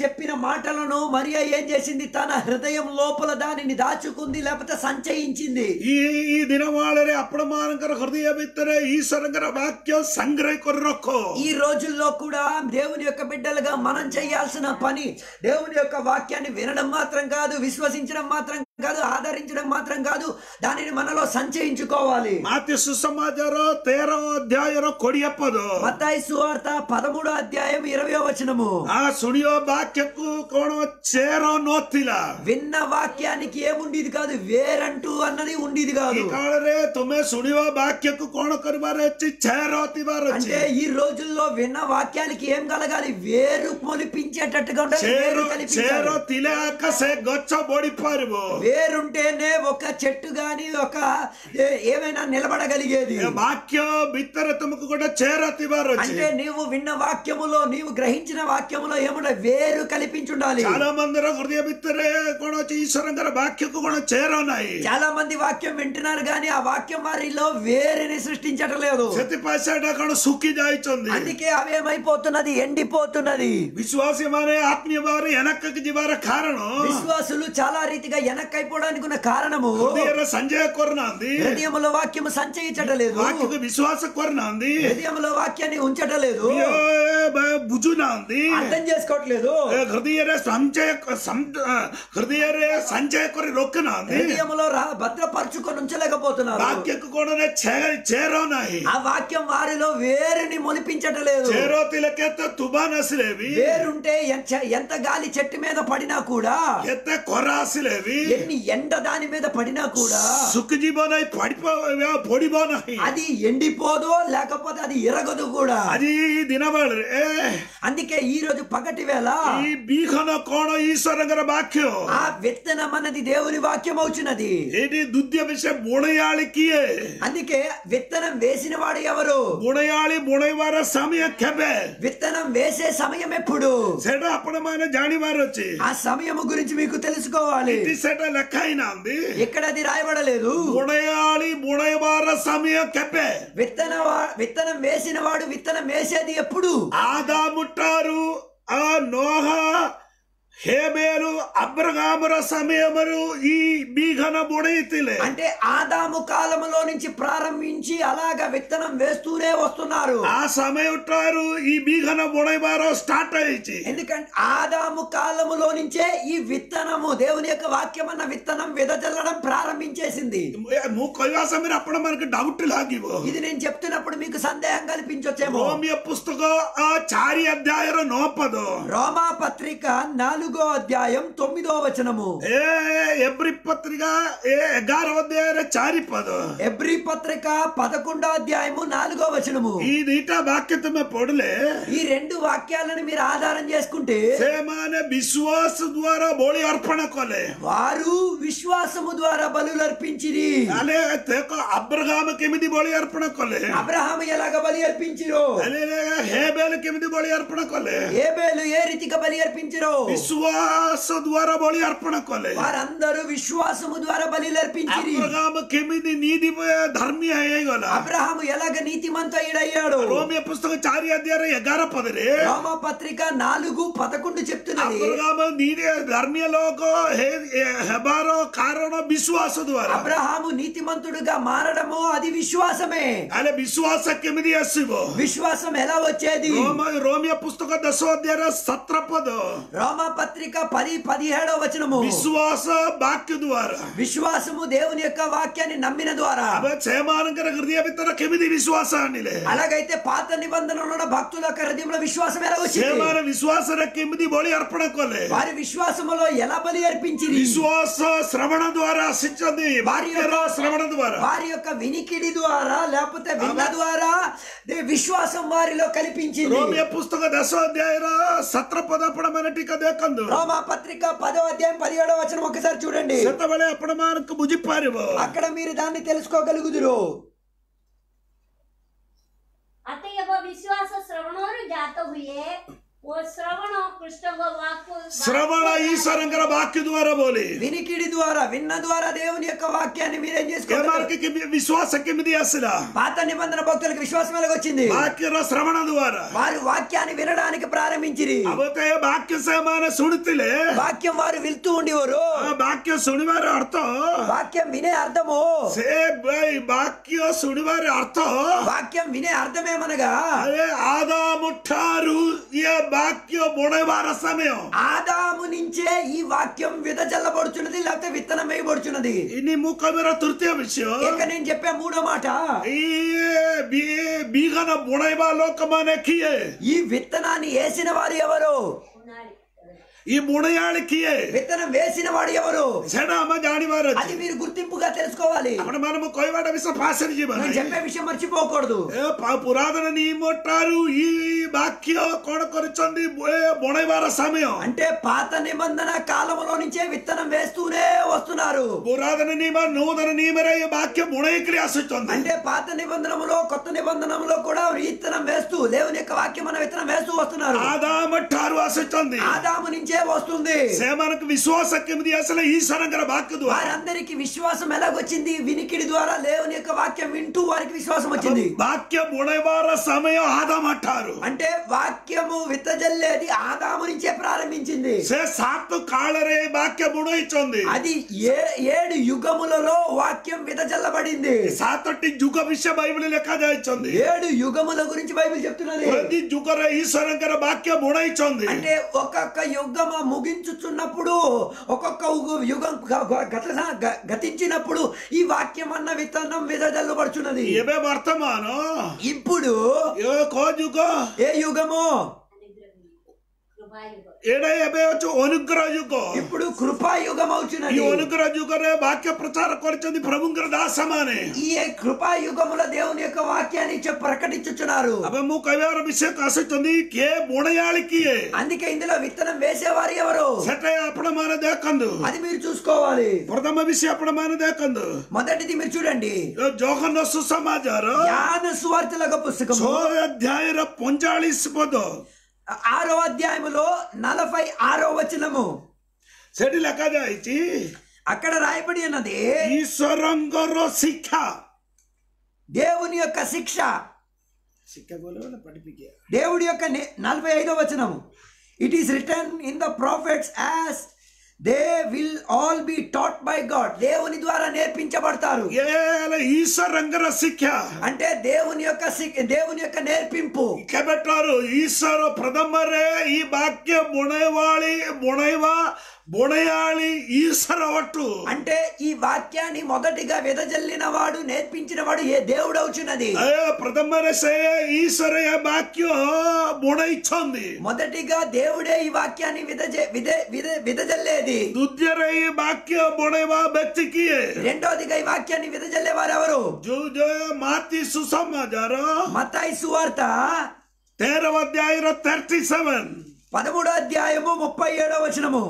చెప్పిన మాటలను మరియా ఏం చేసింది తన హృదయం లోపల దానిని దాచుకుంది లేకపోతే సంచయించింది ಈ ಈ ದಿನವಾಳರೆ ಅಪ್ಪಣಮಾನಕರ ಹೃದಯ ಬಿತ್ತರೆ ಈಶ್ವರಂಗರ ವಾಕ್ಯ ಸಂಗ್ರಹ ಕೊರ್ರಕ್ಕೋ ఈ రోజుల్లో కూడా దేవుని యొక్క బిడ్డలుగా మనం చేయాల్సిన పని దేవుని యొక్క వాక్యాన్ని వినడం మాత్రం కాదు విశ్వసించడం మాత్రం కాదు ఆదరించడం మాత్రం కాదు దానిని మనలో సంచయించుకోవాలి ಮಾತಿ ಸುಸಮಾಚಾರ ತೇರೋ ಅಧ್ಯಾಯರ ಕೊಡಿಯಪ್ಪದು మత్తాయి సువార్త పదమూడో అధ్యాయం ఇరవయో వచనము ಆ ಸುಳಿಯೋ ವಾಕ್ಯಕ್ಕೂ ಕೋಣ ಚೇರೋ ನೋತ್ತಿಲ್ಲ విన్న వాక్యానికి ఏముండేది కాదు వేరంటూ అన్నది ఉండేది ಈ కాదు ಕಾಳರೆ ತುಮೆ ಸುಳಿಯೋ ವಾಕ್ಯಕ್ಕೂ ಕೋಣ ಕರಿಬಾರ ಹಚ್ಚಿ ಚೇರೋ ತಿಬಾರ అంటే ఈ రోజుల్లో విన్న వాక్యానికి ఏం కలగాలి వేరు మొలిపించేటట్టుగా ఉండాలి వేరు ಚೇರೋ కల్పించాలి. ಚೇರೋ ತಿಲೆ ಹಾಕಸೆ ಗೊಚ್ಚ ಬೋಡಿಪಾರಿವು వేరుంటేనే ఒక చెట్టు గాని ఒక ఏ- ఏమైనా నిలబడగలిగేది ವಾಕ್ಯ ಬಿತ್ತರೆ ತುಮಕು ಕೂಡ ಚೇರೋ ತಿಬಾರ అంటే నీవు విన్న వాక్యములో నీవు గ్రహించిన వాక్యములో ఏముండ వేరు కల్పించుండాలి చాలా మందిರ ಹೃದಯ ಬಿತ್ತರೆ ಕೋಣ ಈಶ್ವರಂಗರ ವಾಕ್ಯಕ್ಕೂ ಕೋಣ ಚೇರೋ ನಾಯಿ చాలా మంది వాక్యం వింటున్నారు కానీ ఆ వాక్యం వారిలో వేరుని సృష్టించటం లేదు ಸತಿ ಪಾಸಾಟ ಕೋಣ ಸುಕ್ಕಿ ಜಾಯ್ಚೊಂದಿ అందుకే అవేమైపోతున్నది ఎండిపోతున్నది ವಿಶ್ವಾಸಿ ಮಾನೆ ಆತ್ಮೀಯ ಬಾರಿ ಎನಕ್ಕಕ್ಕೆ ಜಿವಾರ ಕಾರಣ విశ్వాసులు చాలా రీతిగా వెనక్కైపోవడానికి ఉన్న కారణము ಹೃದಯರ ಸಂಜಯ ಕೊರ್ನ ಅಂದಿ హృదయములో వాక్యము సంచయించటం లేదు ವಾಕ್ಯಕ್ಕೆ ವಿಶ್ವಾಸ ಕೊರ್ನ ಅಂದಿ హృదయంలో వాక్యాన్ని ఉంచటం లేదు ಅಯ್ಯೋ, ಬ- ಭುಜುನ ಅಂದಿ అర్థం చేసుకోవట్లేదు ಏ, ಹೃದಯರ ಸಂಚಯ ಸಂ- ಆ, ಹೃದಯರೇ ಸಂಚಯ ಕೊರಿ ರೊಕ್ಕನ ಅಂದಿ హృదయములో రా- భద్రపరుచుకొని ఉంచలేకపోతున్నారు ವಾಕ್ಯಕ್ಕೆ ಕೊಡನೆ ಚೇರೋ ನಾಯಿ ఆ వాక్యం వారిలో వేరుని మొలిపించటం లేదు ಚೇರೋ ತಿಲಕೆತ್ತ ತುಬಾನಸಿಲೇವಿ వేరుంటే ఎంత- ఎంత గాలి చెట్టు మీద పడినా కూడా ಎತ್ತ ಕೊರಾಸಿಲೇವಿ ఎన్ని ఎండ దాని మీద పడినా కూడా ಸುಖ ಜೀವನ ಪಡಿಪ ಪೊಡಿಬೋನಾಯಿ అది ఎండిపోదు లేకపోతే అది ఇరగదు కూడా అది ದಿನಬಾಳ್ರಿ అందుకే ఈ రోజు పగటి వేళ ಈ ಬೀಗನ ಕೋಣ ಈಶ್ವರಂಗರ ವಾಕ್ಯ ఆ విత్తనం అన్నది దేవుని వాక్యం అవుతున్నది ఏటి దుద్య విషయ బుణయాళికియే అందుకే విత్తనం వేసిన వాడు ఎవరు బుణయాళి బుణయవార సమయ కెబೆ విత్తనం వేసే సమయం ఎప్పుడు సెట అప్పడమైన జాడివారు వచ్చి ఆ సమయము గురించి మీకు తెలుసుకోవాలి ఇది సెట లెక్క అయినా ఉంది ఇక్కడ అది రాయబడలేదు బుణయాళి బుణయవార సమయ కెబೆ విత్తన విత్తనం వేసిన వాడు విత్తనం వేసేది ఎప్పుడు ఆదా ముట్టారు ఆ నోహ హేబేలు అబ్రగాముర సమయమరు ఈ బీఘన బుణయితిలే అంటే ఆదాము కాలములో నుంచి ప్రారంభించి అలాగా విత్తనం వేస్తూనే వస్తున్నారు ఆ సమయుట్టారు ఈ బీఘన బుణయవార స్టార్ట్ అయ్యి ఎందుకంటే ఆదాము కాలములో నుంచే ఈ విత్తనము దేవుని యొక్క వాక్యం అన్న విత్తనం విదజల్లడం ప్రారంభించేసింది ಮೂ ಕೈವಾಸ ಮೇಲೆ ಅಪ್ಪಣ మనకు ಡೌಟ್ ಲಾಗಿವು ఇది నేను చెప్తున్నప్పుడు మీకు సందేహం కల్పించొచ్చేమో ರೋಮಿಯ ಪುಸ್ತಕ ಆ ಚಾರಿ ಅಧ್ಯಾಯರ ನೋಪದು రోమా పత్రిక నాలుగో అధ్యాయం తొమ్మిదో వచనము ఏ ఎబ్రి పత్రిక ఏ ఎగారవ అధ్యాయర చారి పదు ఎబ్రి పత్రిక పదకొండో అధ్యాయము నాలుగో వచనము ఈ నీట వాక్య తుమ్మె పొడలే ఈ రెండు వాక్యాలను మీరు ఆధారం చేసుకుంటే సేమానే విశ్వాస ద్వారా బోళి అర్పణ కొలే వారు విశ్వాసము ద్వారా బలులు అర్పించిరి అలే తేకో అబ్రహామ కెమిది బోళి అర్పణ కొలే అబ్రహాం ఎలాగ బలి అర్పించిరో అలే హేబేలు కెమిది బోళి అర్పణ కొలే ఏబేలు ఏ రీతిగా బలి అర్పించిరో విశ్వాస ద్వారా బోళి అర్పణ కొలే వారందరూ విశ్వాసము ద్వారా బలి అర్పించిరి అబ్రహామ కెమిది నీతి ధర్మి అయ్యేగల అబ్రహాము ఎలాగ నీతిమంతుడయ్యాడు ರೋಮಿಯ ಪುಸ್ತಕ ಚಾರಿ ಅಧ್ಯಾಯ ಎಗಾರ ಪದರಿ రోమ పత్రిక నాలుగు పదకొండు చెప్తున్నది ಅಬ್ರಹಾಮ ನೀತಿ ಧರ್ಮೀಯ ಲೋಕ ಹೆಬಾರೋ ಕಾರಣ ವಿಶ್ವಾಸ ದ್ವಾರ అబ్రహాము నీతిమంతుడుగా మారడము అది విశ్వాసమే ಅಲೆ ವಿಶ್ವಾಸಕ್ಕೆ ಮಿದಿ ಹಸಿವು విశ్వాసం ఎలా వచ్చేది ರೋಮ ರೋಮಿಯ ಪುಸ್ತಕ ದಶೋಧ್ಯಾಯ ಸತ್ರ ಪದ రోమ పత్రిక పది పదిహేడో వచనము ವಿಶ್ವಾಸ ವಾಕ್ಯ ದ್ವಾರ విశ్వాసము దేవుని యొక్క వాక్యాన్ని నమ్మిన ద్వారా ಅವ ಕ್ಷೇಮಾನಂಕರ ಹೃದಯ ಬಿತ್ತರ ಕೆಮಿದಿ ವಿಶ್ವಾಸ ಅನ್ನಿಲೆ అలాగైతే పాత నిబంధనలో భక్తుల యొక్క హృదయంలో విశ్వాసం ఎలా వచ్చింది ಕ್ಷೇಮಾನ ವಿಶ್ವಾಸರ ಕೆಮಿದಿ ಬೋಳಿ ಅರ್ಪಣ ಕೊಲೆ వారి విశ్వాసములో ఎలా బలి అర్పించిరి ವಿಶ್ವಾಸ ಶ್ರವಣ ದ್ವಾರ ಸಿಚ್ಚದಿ ವಾಕ್ಯರ ಶ್ರವಣ ದ್ವಾರ వారి యొక్క వినికిడి ద్వారా లేకపోతే విన్న ద్వారా దే- విశ్వాసం వారిలో కల్పించింది ರೋಮಿಯ ಪುಸ್ತಕ ದಶೋಧ್ಯಾಯರ ಸತ್ರ ಪದ ಪಡಮನ ಟಿಕ ಬೇಕಂದು రోమా పత్రిక పదో అధ్యాయం పదిహేడో వచనం ఒకసారి చూడండి ସେତେବେଳେ ଆପଣମାନଙ୍କୁ ବୁଝିପାରିବ అక్కడ మీరు దాన్ని తెలుసుకోగలుగుదురు अतएव विश्वास श्रवणोर जात हुए ଓ ଶ୍ରବଣ କୃଷ୍ଣଙ୍କ ବାକ୍କୁ శ్రవణ ఈశ్వరంగర వాక్య ద్వారా బోలి వినికిడి ద్వారా విన్న ద్వారా దేవుని యొక్క వాక్యాన్ని మీరేం చేసుకుంటారు ఏమార్కి విశ్వాస కిమిది అసల పాత నిబంధన భక్తులకు విశ్వాసం ఎలాగొచ్చింది వాక్యర శ్రవణ ద్వారా వారు వాక్యాన్ని వినడానికి ప్రారంభించిరి అవతే వాక్య సమాన సుడితిలే వాక్యం వారు వెళ్తూ ఉండేవారు ಆ ವಾಕ್ಯ ಸುಣಿವಾರ ಅರ್ಥ వాక్యం వినే అర్థము ಸೇ ಬೈ ವಾಕ್ಯ ಸುಣಿವಾರ ಅರ್ಥ వాక్యం వినే అర్థమేమనగా ಅದೇ ಆದ ಮುಟ್ಟಾರು ಈ ವಾಕ್ಯ ಬುಣವಾರ ಸಮಯ ఆదాము నుంచే ఈ వాక్యం విదజల్లబడుచున్నది లేకపోతే విత్తనం వేయబడుచున్నది ಇನ್ನು ಮುಖಬರ ತೃತೀಯ ವಿಷಯ ఇక నేను చెప్పే మూడో మాట ಈ ಬಿ- ಬೀಗನ ಬುಣೈವ ಲೋಕಮಾನ ಕಿಯೆ ఈ విత్తనాన్ని వేసిన వారు ఎవరు ଉଣାଳି ಈ ಬುಣಯಾಳಿ ಕಿಯೆ విత్తనం వేసిన వాడు ఎవరు సెడ అమ్మ జాడివారు అది మీరు గుర్తింపుగా తెలుసుకోవాలి అప్పుడు మనము కొయ్యవాడ విష పాసరి జీవన నేను చెప్పే విషయం మర్చిపోకూడదు ఏ ప- పురాతన నియమొట్టారు ఈ వాక్య కొడ కొరచంది బుణైవార సమయం అంటే పాత నిబంధన కాలంలో నుంచే విత్తనం వేస్తూనే వస్తున్నారు పురాతన నియమ నూతన నియమరే ఈ వాక్య బుణైక్రి అసొచ్చింది అంటే పాత నిబంధనములో కొత్త నిబంధనములో కూడా విత్తనం వేస్తూ దేవుని యొక్క వాక్యం మన విత్తనం వేస్తూ వస్తున్నారు ఆదామట్టారు అసొచ్చింది ఆదాము నుంచే వస్తుంది సేమనకు విశ్వాసక్యమిది అసలు ఈశ్వరంగర వాక్య ద్వారా వారందరికి విశ్వాసం ఎలాగొచ్చింది వినికిడి ద్వారా దేవుని యొక్క వాక్యం వింటూ వారికి విశ్వాసం వచ్చింది వాక్య బుణైవార సమయం ఆదామట్టారు అంటే వాక్యము విత్తజల్లేది ఆదాము నుంచే ప్రారంభించింది సే సాత్తు కాళరే వాక్య బుణయిచొంది అది ఏ ఏడు యుగములలో వాక్యం విదజల్లబడింది సాతొట్టి జుగ విషయ బైబిల్ లెక్క జాయిచొంది ఏడు యుగముల గురించి బైబిల్ చెప్తున్నది ప్రతి జుగర ఈశ్వరంగర వాక్య బుణయిచొంది అంటే ఒక్కొక్క యుగమ ముగించుచున్నప్పుడు ఒక్కొక్క యుగ- యుగం గ- గ- గత గ- గతించినప్పుడు ఈ వాక్యం అన్న విత్తనం విదజల్లబడుచున్నది ఏమే వర్తమానం ఇప్పుడు ఏ కో జుగ ఏ యుగము కృపాయుగ ఏడ ఏబే వచ్చు అనుగ్రహ యుగ ఇప్పుడు కృపాయుగం ఈ అవుతున్నది అనుగ్రహ యుగరే వాక్య ప్రచార కొరచంది ప్రభుంగర దాసమానే ఈ కృపాయుగముల దేవుని యొక్క వాక్యాన్ని చె- ప్రకటించుచున్నారు అబే ము కవ్యార విషయ కాసొచ్చింది కే బుణయాళికి అందుకే ఇందులో విత్తనం వేసేవారు ఎవరు సెటే అప్పుడు మన దేకందు అది మీరు చూసుకోవాలి ప్రథమ విషయ అప్పుడు మన దేకందు మొదటిది మీరు చూడండి ಜೋಹನ ಸುಸಮಾಚಾರ జ్ఞాన సువార్తల పుస్తకము ಸೋ ಅಧ್ಯಾಯರ ಪೊಂಚಾಳಿಸ್ ಪದ ఆరో అధ్యాయములో నలభై ఆరో వచనము ସେଠି ଲେଖା ଯାଇଛି అక్కడ రాయబడి ఉన్నది ଈଶ୍ୱରଙ୍କର ଶିକ୍ଷା దేవుని యొక్క శిక్ష ଶିକ୍ଷା ବୋଲେ ବୋଲେ ପଢିପିକିଆ దేవుడి యొక్క నే- నలభై ఐదో వచనము it is written in the prophets as they will all be taught by God దేవుని ద్వారా నేర్పించబడతారు ಏಲ ಈಶ್ವರಂಗರ ಶಿକ୍ଷା అంటే దేవుని యొక్క శిక్- దేవుని యొక్క నేర్పింపు ಕೆಬೆಟ್ಟಾರು ಈಶ್ವರ ಪ್ರಥಮರೇ ಈ ವಾಕ್ಯ ಬುಣೈವಾಳಿ ಬುಣೈವ ಬುಣಯಾಳಿ ಈಶ್ವರ ಒಟ್ಟು అంటే ఈ వాక్యాన్ని మొదటిగా వెదజల్లిన వాడు నేర్పించిన వాడు ఏ దేవుడు అవుచున్నది ఏ ప్రథమరే సే ఈశ్వర వాక్య బుణైచంది మొదటిగా దేవుడే ఈ వాక్యాన్ని విదజ విద విద విదజల్లేది ದುದ್ಯರ ಈ ವಾಕ್ಯ ಬುಣೈವ ವ್ಯಕ್ತಿಗೆ రెండోదిగా ఈ వాక్యాన్ని విదజల్లేవారు ఎవరు जो जो माती सुसमाचार మత్తాయి సువార్త तेरह अध्याय थर्टी सेवन పదమూడో అధ్యాయము ముప్పై ఏడో వచనము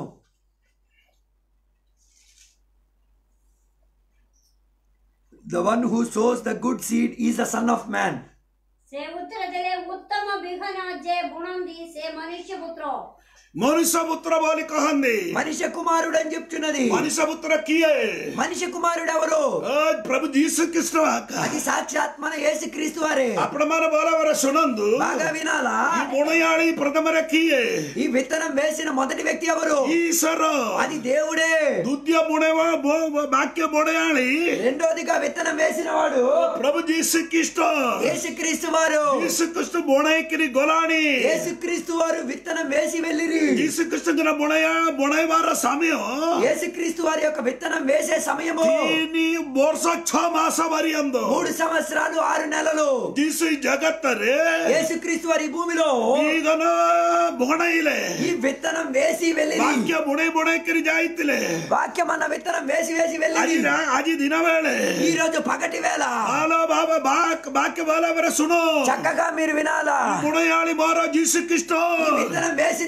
The one who sows the good seed is the son of man. ସେ ଉତ୍ତର ଦେଲେ ଉତ୍ତମ ବିହନ ଯେ ବୁଣନ୍ତି ସେ ମନୁଷ୍ୟ ପୁତ୍ର मनुष्य पुत्र बोली कहंदी మనిషి కుమారుడు అని చెప్తున్నది मनुष्य पुत्र किए మనిషి కుమారుడు ఎవరు आज प्रभु जीसु कृष्ण आका అది సాక్షాత్ మన యేసు క్రీస్తు వారే आपण मन बोला वर सुनंदु బాగా వినాలా ఈ బుణయాళి ప్రథమర కియే ఈ విత్తనం వేసిన మొదటి వ్యక్తి ఎవరు ఈశ్వర అది దేవుడే దుద్య బుణవ వాక్య బుణయాళి రెండోదిగా విత్తనం వేసిన వాడు ప్రభు జీసు కృష్ణ యేసుక్రీస్తు వారు జీసు కృష్ణ బుణైకిరి గొలాని యేసుక్రీస్తు వారు విత్తనం వేసి వెళ్ళిరి జీసు కృష్ణ బుణయ బుణైవార సమయం యేసుక్రీస్తు వారి యొక్క విత్తనం వేసే సమయము ତିନି ବର୍ଷ ଛଅ ମାସ ପର୍ଯ୍ୟନ୍ତ మూడు సంవత్సరాలు ఆరు నెలలు ଯୀଶୁ ଏଇ ଜଗତରେ యేసుక్రీస్తు వారి ఈ భూమిలో ଜୀବନ ବୁଣେଇଲେ ఈ విత్తనం వేసి వెళ్ళి ବାକ୍ୟ ବୁଣେଇ ବୁଣେଇକିରି ଯାଇଥିଲେ వాక్యం అన్న విత్తనం వేసి వేసి వెళ్ళి ଆଜି ରା- ଆଜି ଦିନ ବେଳେ ఈ రోజు పగటి వేళ ଭଲ ଭାବ ବାକ୍- ବାକ୍ୟ ଭଲ ଭାବରେ ଶୁଣ చక్కగా మీరు వినాలా ବୁଣେଇଆଳି ମୋର ଯୀଶୁ ଖ୍ରୀଷ୍ଟ ఈ విత్తనం వేసిన వాడు నా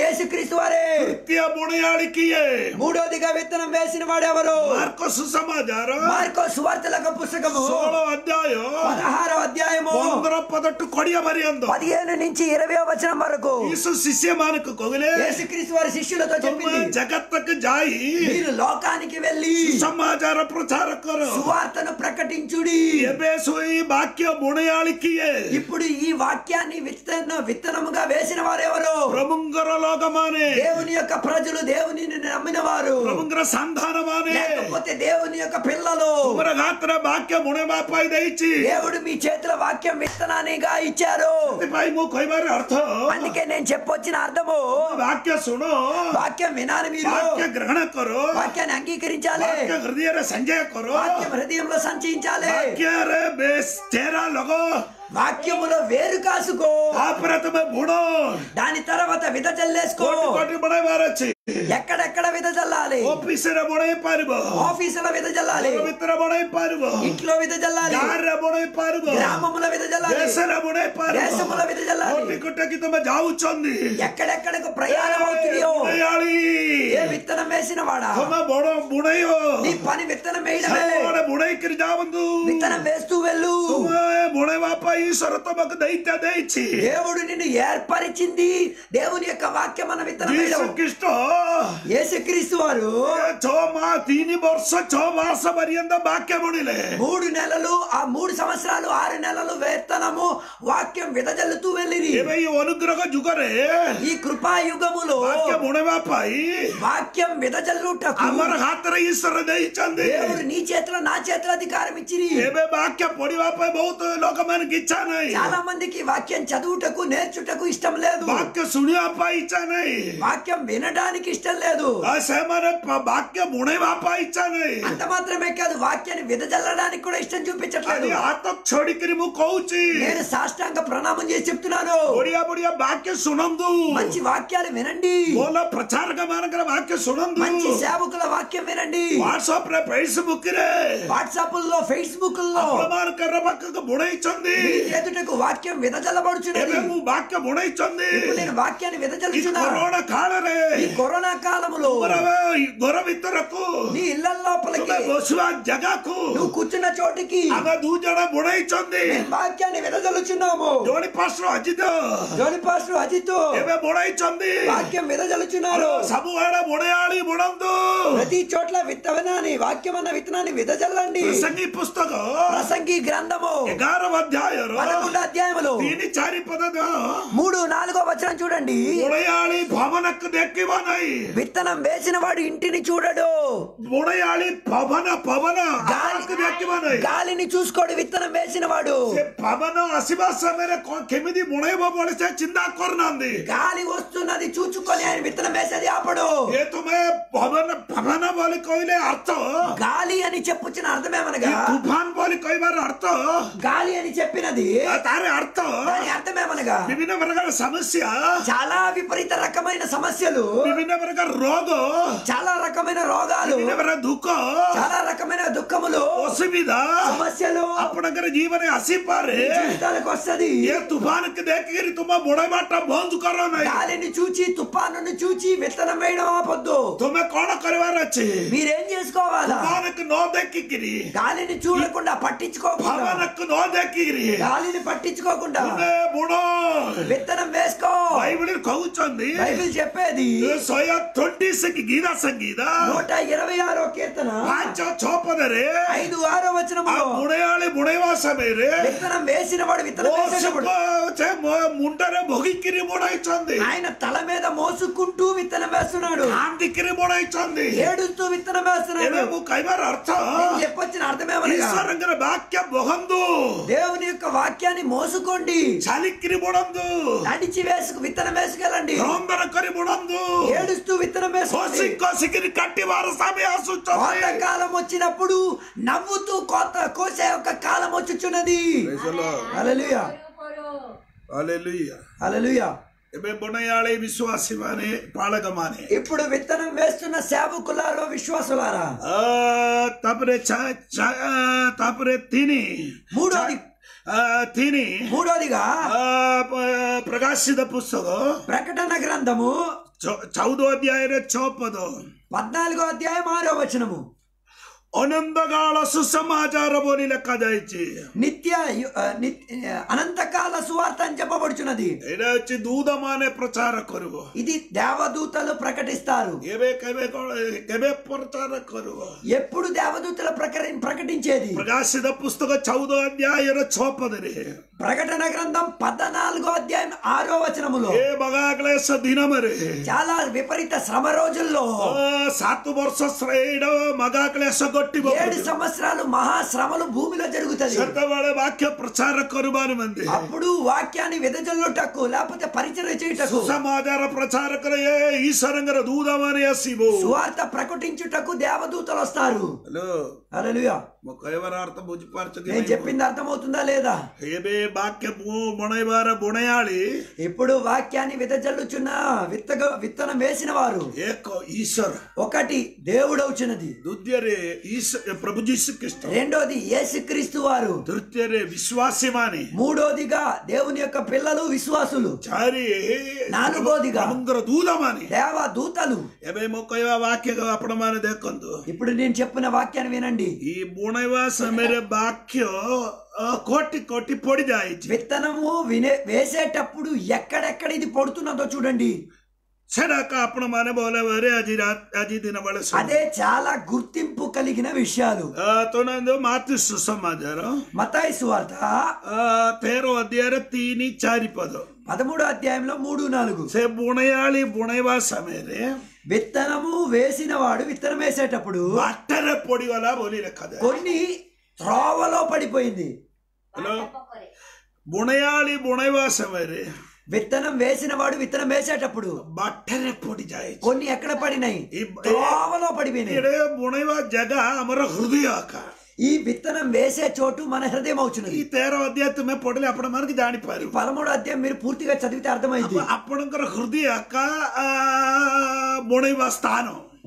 యేసుక్రీస్తు వారే ತೃತೀಯ ಬುಣಯಾಳಿಕೆಯೇ మూడోదిగా విత్తనం వేసిన వాడెవరు ಮಾರ್ಕ ಸುಸಮಾಚಾರ మార్కో సువార్తలకు పుస్తకము ಸೋಳ ಅಧ್ಯಾಯ పదహారో అధ్యాయము ಒಂದರ ಪದಟ್ಟು ಕೊಡಿಯ ಬರಿ ಅಂದು పదిహేను నుంచి ఇరవై వచనం వరకు ಯೇಸು ಶಿಷ್ಯ ಮಾನಕ ಕೊಗಲೆ యేసుక్రీస్తు వారి శిష్యులతో ತುಂಬ చెప్పింది ಜಗತ್ತಕ್ಕೆ ಜಾಯಿ మీరు లోకానికి వెళ్ళి ಸಮಾಚಾರ ಪ್ರಚಾರಕರು సువార్తను ప్రకటించుడి ಎಬೇಸು ಈ ವಾಕ್ಯ ಬುಣಯಾಳಿಕೆಯೇ ఇప్పుడు ఈ వాక్యాన్ని విత్తన విత్తనముగా వేసిన వారెవరు ಪ್ರಮುಖರ ಲೋಕಮಾನೆ దేవుని యొక్క ప్రజలు దేవుని నమ్మిన వారు ಪ್ರಮುಖರ ಸಂಧಾನಮಾನೆ లేకపోతే దేవుని యొక్క పిల్లలు ಅವರ ಗಾತ್ರ ವಾಕ್ಯ ಬುಣೆ ಬಾಪ ಇದೈಚಿ దేవుడు మీ చేతిలో వాక్యం విత్తనానిగా ఇచ్చారు ಪೈ ಮು ಕೊಯ್ಬಾರಿ ಅರ್ಥ అందుకే నేను చెప్పొచ్చిన అర్థము ವಾಕ್ಯ ಸುಣು వాక్యం వినాలి మీరు ವಾಕ್ಯ ಗ್ರಹಣ ಕರು వాక్యాన్ని అంగీకరించాలి ವಾಕ್ಯ ಹೃದಯ ಸಂಜಯ ಕರು వాక్యం హృదయంలో సంచయించాలి ವಾಕ್ಯ ರೇ ಬೇಸ್ ತೇರಾ ಲಗೋ వాక్యములో వేరు కాసుకో ಆಪರತಮ ಬುಣೋ దాని తర్వాత విధ చల్లేసుకో ಕೋಟಿ ಕೋಟಿ ಬುಣೆ ಬಾರಚ್ಚಿ ఎక్కడెక్కడ విధ చల్లాలి ಆಫೀಸರ ಬುಣೆ ಪಾರಿಬೋ ఆఫీసులో విధ చల్లాలి ಪವಿತ್ರ ಬುಣೆ ಪಾರಿಬೋ ఇంట్లో విధ చల్లాలి ಯಾರ ಬುಣೆ ಪಾರಿಬೋ గ్రామముల విధ చల్లాలి ದೇಶರ ಬುಣೆ ಪಾರಿಬೋ దేశముల విధ చల్లాలి ಕೋಟಿ ಕುಟ್ಟಕ್ಕೆ ತುಂಬ ಜಾವುಚೊಂದಿ ఎక్కడెక్కడకు ప్రయాణం అవుతున్నాయో ಬುಣೆಯಾಳಿ ఏ విత్తనం వేసిన వాడా ತಮ್ಮ ಬುಣ ಬುಣೆಯೋ నీ పని విత్తనం వేయడమే ಸರ್ವರ ಬುಣೈಕಿರಿ ಜಾವಂದು విత్తనం వేస్తూ వెళ్ళు ತುಮ ಬುಣೆ ಬಾಪ ಈಶ್ವರ ತಮకు ದೈತ್ಯ ದೈಚಿ దేవుడు నిన్ను ఏర్పరిచింది దేవుని యొక్క వాక్యం మన విత్తనం ಯೇಸು వేయడం ಕ್ರಿಸ್ತ యేసుక్రీస్తు వారు ಛೋ ಮಾ ತೀನಿ ವರ್ಷ ಛೋ ಮಾಸ ಪರ್ಯಂತ ವಾಕ್ಯ ಬುಣಿಲೆ మూడు నెలలు ఆ మూడు సంవత్సరాలు ఆరు నెలలు వేతనము వాక్యం విదజల్లుతూ వెళ్ళిరి ଏବେ ಈ ಅನುಗ್ರಹ ಜುಗರೆ ఈ కృపాయుగములో ವಾಕ್ಯ ಬುಣೆ ಬಾಪಾಯಿ వాక్యం విదజల్లుటకు ଆମର ହାତରେ ଈଶ୍ୱର ଦେଇଛନ୍ତି దేవుడు నీ చేతిలో నా చేతిలో అధికారం ఇచ్చిరి ଏବେ ବାକ୍ୟ ପଢିବା ପାଇଁ ବହୁତ ଲୋକମାନଙ୍କୁ ଇଚ୍ଛା ନାହିଁ చాలా మందికి వాక్యం చదువుటకు నేర్చుటకు ఇష్టం లేదు ବାକ୍ୟ ଶୁଣିବା ପାଇଁ ଇଚ୍ଛା ନାହିଁ వాక్యం వినడానికి ఇష్టం లేదు ଆଉ ସେମାନେ ପ- ବାକ୍ୟ ବୁଣେଇବା ପାଇଁ ଇଚ୍ଛା ନାହିଁ అంత మాత్రమే కాదు వాక్యాన్ని విదజల్లడానికి కూడా ఇష్టం చూపించట్లేదు ଖାଲି ହାତ ଛଡିକିରି ମୁଁ କହୁଛି నేను సాష్టాంగ ప్రణామం చేసి చెప్తున్నాను ବଢିଆ ବଢିଆ ବାକ୍ୟ ଶୁଣନ୍ତୁ మంచి వాక్యాలు వినండి ଭଲ ପ୍ରଚାରକ ମାନଙ୍କର ବାକ୍ୟ ଶୁଣନ୍ତୁ మంచి సేవకుల వాక్యం వినండి ହ୍ୱାଟ୍ସଆପ ରେ ଫେସବୁକ ରେ వాట్సాప్ లో ఫేస్బుక్ లో ଆପଣମାନଙ୍କର ପାଖକୁ ବୁଣେଇଛନ୍ତି మీ ఎదుటకు వాక్యం విదజల్లబడుచున్నది ଏବେ ମୁଁ ବାକ୍ୟ ବୁଣେଇଛନ୍ତି ఇప్పుడు నేను వాక్యాన్ని ఈ విదజల్లుచున్నా କରୋନା କାଳରେ ఈ కరోనా కాలములో ତୁମର ଏ ଘର ଭିତରକୁ నీ ఇళ్ల లోపలికి ତୁମେ ବସିବା ଜାଗାକୁ నువ్వు కూర్చున్న చోటికి ଆମେ ଦୁଇ ଜଣ ବୁଣେଇଛନ୍ତି మేము వాక్యాన్ని విదజల్లుచున్నాము ଜଣେ ପାଷ୍ଟର ଅଜିତ జోని పాస్టర్ అజిత్ ଏବେ ବୁଣେଇଛନ୍ତି వాక్యం విదజల్లుచున్నారు ସବୁଆଡେ ବୁଣେଆଳି ବୁଣନ୍ତୁ ప్రతి చోట్ల విత్తనాన్ని వాక్యం అన్న విత్తనాన్ని విదజల్లండి ପ୍ରସଙ୍ଗୀ పుస్తକ ప్రసంగి గ్రంథము ଏଗାର ଅଧ୍ୟାୟର పదకొండు అధ్యాయములు ତିନି ଚାରି ପଦ మూడు నాలుగో వచనం చూడండి ବୁଣେଆଳି ଭବନକୁ ଦେଖିବ ନାହିଁ విత్తనం వేసిన వాడు ఇంటిని చూడడు ବୁଣେଆଳି ପବନ ପବନ గాలి ଆକାଶକୁ ଦେଖିବ ନାହିଁ గాలిని చూసుకోడు విత్తనం వేసిన వాడు ସେ ପବନ ଆସିବା ସମୟରେ କଣ କେମିତି ବୁଣେଇବ ବୋଲି ସେ ଚିନ୍ତା କରୁନାହାନ୍ତି గాలి వస్తున్నది చూచుకొని ఆయన విత్తనం వేసేది ఆపడు ଏ ତୁମେ ପବନ ପବନ ବୋଲି କହିଲେ ଅର୍ଥ గాలి అని చెప్పుచిన అర్థమేమనగా ତୁଫାନ ବୋଲି କହିବାର ଅର୍ଥ గాలి అని చెప్పినది ଆଉ ତାର ଅର୍ଥ దాని అర్థమేమనగా ବିଭିନ୍ନ ପ୍ରକାର ସମସ୍ୟା చాలా విపరీత రకమైన సమస్యలు ବିଭିନ୍ନ ପ୍ରକାର ରୋଗ చాలా రకమైన రోగాలు ବିଭିନ୍ନ ପ୍ରକାର ଦୁଃଖ చాలా రకమైన దుఃఖములు ଅସୁବିଧା సమస్యలు ଆପଣଙ୍କର ଜୀବନରେ ଆସିପାରେ మీ జీవితాలకు వస్తది ଏ ତୁଫାନକୁ ଦେଖିକିରି ତୁମ ବୁଣେଇବାଟା ବନ୍ଦ କର ନାହିଁ గాలిని చూచి తుఫాను చూచి విత్తనం వేయడం ఆపొద్దు ତୁମେ କଣ କରିବାର ଅଛି మీరేం చేసుకోవాలా ତୁଫାନକୁ ନ ଦେଖିକିରି గాలిని చూడకుండా పట్టించుకోకుండా ଭାବନାକୁ ନ ଦେଖିକିରି గాలిని పట్టించుకోకుండా ତୁମେ ବୁଣ విత్తనం వేసుకో బైబిల్ କହୁଛନ୍ତି బైబిల్ చెప్పేది ଶହେ ଟ୍ୱେଣ୍ଟି ଗୀତା ସଂଗୀତ నూట ఇరవై ఆరో కీర్తన ପାଞ୍ଚ ଛଅ ପଦରେ ఐదు ఆరో ఆ వచనములో ବୁଣେଆଳି ବୁଣେଇବା ସମୟରେ విత్తనం వేసిన వాడు విత్తనం వేసేటప్పుడు ସେ ମୋ ମୁଣ୍ଡରେ ଭୋଗିକିରି ବୁଣାଇଛନ୍ତି ఆయన తల మీద మోసుకుంటూ విత్తనం వేస్తున్నాడు କାନ୍ଦିକିରି ବୁଣାଇଛନ୍ତି ఏడుస్తూ విత్తనం వేస్తున్నాడు ଏବେ ମୁଁ କହିବାର ଅର୍ଥ నేను చెప్పొచ్చిన అర్థమేమనగా ଈଶ୍ୱରଙ୍କର ବାକ୍ୟ ବହନ୍ତୁ దేవుని యొక్క వాక్యాన్ని మోసుకోండి ଚାଲିକିରି ବୁଣନ୍ତୁ నడిచి వేసుకు విత్తనం వేసుకెళ్ళండి କ୍ରନ୍ଦନ କରି ବୁଣନ୍ତୁ ఏడుస్తూ విత్తనం ଖସି వేసుకోండి ଖସିକିରି କାଟିବାର ସମୟ కోత ଆସୁଛନ୍ତି కాలం వచ్చినప్పుడు నవ్వుతూ కోత కోసే ఒక కాలం వచ్చుచున్నది హల్లెలూయా Hallelujah. హల్లెలూయా ଏବେ ବଣୟାଳି ବିଶ୍ୱାସୀ ମାନେ ପାଳକ ମାନେ ఇప్పుడు విత్తనం వేస్తున్న సేవకులారో విశ్వాసులారా ଆ, ତାପରେ ଚା- ଚା- ଆ, ତାପରେ ତିନି మూడోది ଆ, ତିନି మూడోదిగా ଆ, ପ- ପ୍ରକାଶିତ ପୁସ୍ତକ ప్రకటన గ్రంథము ଚ- ଚଉଦ ଅଧ୍ୟାୟରେ ଛଅ ପଦ పద్నాలుగో అధ్యాయం ఆరో వచనము ଅନନ୍ଦକାଳ ସୁସମାଚାର ବୋଲି ଲେଖାଯାଇଛି నిత్య యు- ఆ, నిత్- ఆ, అనంతకాల సువార్త అని చెప్పబడుచున్నది ଏଇଟା ହଉଛି ଦୂତମାନେ ପ୍ରଚାର କରିବ ఇది దేవదూతలు ప్రకటిస్తారు ଏବେ କେବେ କଣ କେବେ ପ୍ରଚାର କରିବ ఎప్పుడు దేవదూతలు ప్రకటి ప్రకటించేది ପ୍ରକାଶିତ ପୁସ୍ତକ ଚଉଦ ଅଧ୍ୟାୟର ଛଅ ପଦରେ ప్రకటన గ్రంథం పద్నాలుగో అధ్యాయం ఆరో వచనములో ଏ ମଗାକ୍ଲେଶ ଦିନରେ చాలా విపరీత శ్రమ రోజుల్లో ଅ, ସାତ ବର୍ଷ ଶ୍ରେଣୀର ମଗାକ୍ଲେଶ ଘଟିବ ఏడు సంవత్సరాలు మహాశ్రమలు భూమిలో జరుగుతుంది ସେତେବେଳେ ବାକ୍ୟ ପ୍ରଚାର କରିବା ନିମନ୍ତେ అప్పుడు వాక్యాన్ని వెదజల్లుటకు లేకపోతే పరిచయం చేయుటకు ସମାଚାର ପ୍ରଚାର କରେ ଏ ଈଶ୍ୱରଙ୍କର ଦୂତମାନେ ଆସିବ సువార్త ప్రకటించుటకు దేవదూతలు వస్తారు ହ୍ୟାଲୋ హల్లెలూయా ମୋ କହିବାର ଅର୍ଥ ବୁଝିପାରୁଛ କି నేను ନାଇଁ? చెప్పింది అర్థమవుతుందా లేదా ଏବେ ବାକ୍ୟ ବୁ- ବୁଣେଇବାର ବୁଣେୟାଳି ఇప్పుడు వాక్యాన్ని విదజల్లుచున్న విత్తగ విత్తనం వేసిన వారు ଏକ ଈଶ୍ୱର ఒకటి దేవుడవుచున్నది ଦ୍ୱିତୀୟରେ ଈଶ୍ୱ- ପ୍ରଭୁ ଯୀଶୁ ଖ୍ରୀଷ୍ଟ రెండోది యేసుక్రీస్తు వారు ତୃତୀୟରେ ବିଶ୍ୱାସୀ ମାନେ మూడోదిగా దేవుని యొక్క పిల్లలు విశ్వాసులు ଚାରି ନାଲୁଗୋଦିଗା। ପ୍ରଭୁଙ୍କର ଦୂତମାନେ దేవ దూతలు ଏବେ ମୋ କହିବା ବାକ୍ୟ ଆପଣ ମାନେ ଦେଖନ୍ତୁ ఇప్పుడు నేను చెప్పిన వాక్యాన్ని వినండి ఈ ବୁଣେଇବା ସମୟରେ ବାକ୍ୟ ଅ, କୋଟି କୋଟି ପଡି ଯାଇଛି విత్తనము వినే వేసేటప్పుడు ఎక్కడెక్కడ ఇది పడుతున్నదో చూడండి ସେଟାକ ଆପଣ ମାନେ ଭଲ ଭାବରେ ଆଜି ରା- ଆଜି ଦିନ ବେଳେ ଶୁଣିବେ। అదే చాలా గుర్తింపు కలిగిన విషయాలు ଅ, ତୋନାନ୍ତୁ ମାତୃ ସୁସମାଚାର మతాయి సువార్త ଅ, ତେର ଅଧ୍ୟାୟରେ ତିନି ଚାରି ପଦ పదమూడో అధ్యాయంలో మూడు నాలుగు ସେ ବୁଣେୟାଳି ବୁଣେଇବା ସମୟରେ విత్తనము వేసిన వాడు విత్తనం వేసేటప్పుడు ବାଟରେ ପଡିଗଲା ବୋଲି ଲେଖାଯାଏ కొన్ని త్రోవలో పడిపోయింది ହ୍ୟାଲୋ ପୋକରେ ବୁଣେୟାଳି ବୁଣେଇବା ସମୟରେ విత్తనం వేసిన వాడు విత్తనం వేసేటప్పుడు ବାଟରେ ପଡିଯାଇଛି కొన్ని ఎక్కడ పడినాయి ఈ- త్రోవలో పడిపోయినాయి ଏଇଟା ବୁଣେଇବା ଜାଗା ଆମର ହୃଦୟ ଆକା ఈ విత్తనం వేసే చోటు మన హృదయం ఈ అవుతున్నది ତେର ଅଧ୍ୟାୟ ତୁମେ ପଢିଲେ ଆପଣ ମାନଙ୍କୁ ఈ ଜାଣିପାରିବ పదమూడో అధ్యాయం మీరు పూర్తిగా చదివితే అర్థమైంది ଆପଣଙ୍କର ହୃଦୟ ଆକା ଆ, ବୁଣେଇବା ସ୍ଥାନ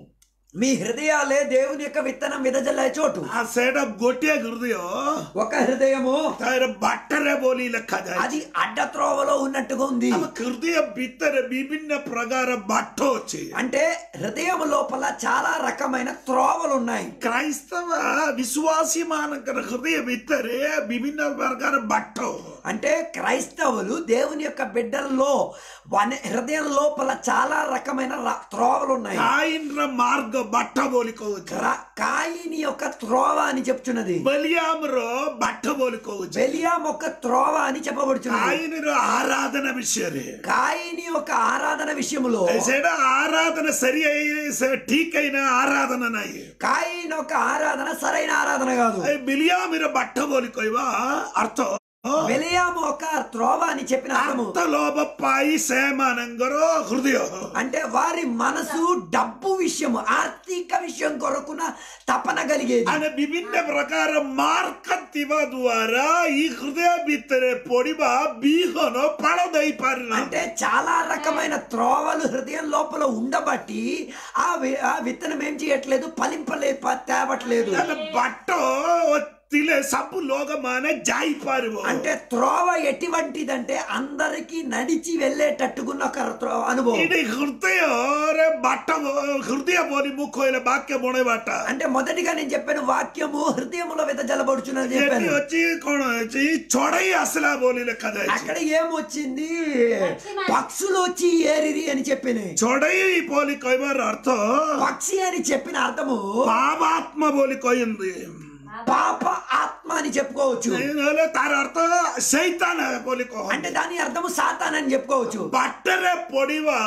మీ హృదయాలే దేవుని యొక్క విత్తనం విదజల్లే చోటు ଆ, ସେଇଟା ଗୋଟିଏ ହୃଦୟ ఒక హృదయము ତାର ବାଟରେ ବୋଲି ଲେଖାଯାଏ అది అడ్డ త్రోవలో ఉన్నట్టుగా ఉంది ଆମ ହୃଦୟ ଭିତରେ ବିଭିନ୍ନ ପ୍ରକାର ବାଟ ଅଛି అంటే హృదయం లోపల చాలా రకమైన త్రోవలు ఉన్నాయి କ୍ରାଇସ୍ତବ ବିଶ୍ୱାସୀ ମାନଙ୍କର ହୃଦୟ ଭିତରେ ବିଭିନ୍ନ ପ୍ରକାର ବାଟ అంటే క్రైస్తవులు దేవుని యొక్క బిడ్డల్లో వన- హృదయం లోపల చాలా రకమైన ర- త్రోవలు ఉన్నాయి କାଇନ୍ର ମାର୍ଗ ବାଟ ବୋଲି କହୁଛି క్ర- కాయిని యొక్క త్రోవ అని చెప్తున్నది ବଲିଆମର ବାଟ ବୋଲି କହୁଛି బెలియాం ఒక త్రోవ అని చెప్పబడుచున్నది କାଇନ୍ର ଆରାଧନା ବିଷୟରେ కాయిని యొక్క ఆరాధన విషయములో ସେଇଟା ଆରାଧନା ସରି ସେ ଠିକ ହେଇନା ଆରାଧନା ନାହିଁ కాయిన్ యొక్క ఆరాధన సరైన ఆరాధన కాదు ଏ ବିଲିଆମର ବାଟ ବୋଲି କହିବା ଅର୍ଥ బెలియాము ఒక త్రోవ అని చెప్పిన అర్థము ଆର୍ତ୍ତଲୋଭ ପାଇ ସେମାନଙ୍କର ହୃଦୟ అంటే వారి మనసు డబ్బు విషయము ఆర్థిక విషయం కొరకున తపన కలిగేది ଆମେ ବିଭିନ୍ନ ପ୍ରକାର ମାର୍କ ଥିବା ଦ୍ୱାରା ଏଇ ହୃଦୟ ଭିତରେ ପଡିବା ବିହନ ପାଳ ଦେଇପାରିଲା అంటే చాలా రకమైన త్రోవలు హృదయం లోపల ఉండబట్టి ఆ వి- ఆ విత్తనం ఏం చేయట్లేదు ఫలింపలే ప- తేవట్లేదు ତାହେଲେ ବାଟ ଥିଲେ ସବୁ ଲୋକମାନେ ଯାଇପାରିବ అంటే త్రోవ ఎటువంటిదంటే అందరికి నడిచి వెళ్ళేటట్టుకున్న ఒక త్రో- అనుభవం ଏଠି ହୃଦୟରେ ବାଟ ହୃଦୟ ବୋଲି ମୁଁ କହିଲେ ବାକ୍ୟ ବଣେଇବାଟା అంటే మొదటిగా నేను చెప్పాను వాక్యము హృదయములో వెదజల్లబడుచున్నది ଏଠି చెప్పాను ଅଛି କଣ ଅଛି ଚଢେଇ ଆସିଲା ବୋଲି ଲେଖାଯାଇଛି అక్కడ ఏమొచ్చింది పక్షులు వచ్చి ఏరిరి అని చెప్పినాయి ଚଢେଇ ବୋଲି କହିବାର ଅର୍ଥ పక్షి అని చెప్పిన అర్థము ପାପାତ୍ମ ବୋଲି କହିନ୍ତି పాప ఆత్మ అని చెప్పుకోవచ్చు ନହେଲେ ତାର ଅର୍ଥ ସୈତାନ ବୋଲି କହ అంటే దాని అర్థము సాతాన్ అని చెప్పుకోవచ్చు ବାଟରେ ପଡିବା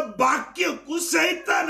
ବାକ୍ୟକୁ ସୈତାନ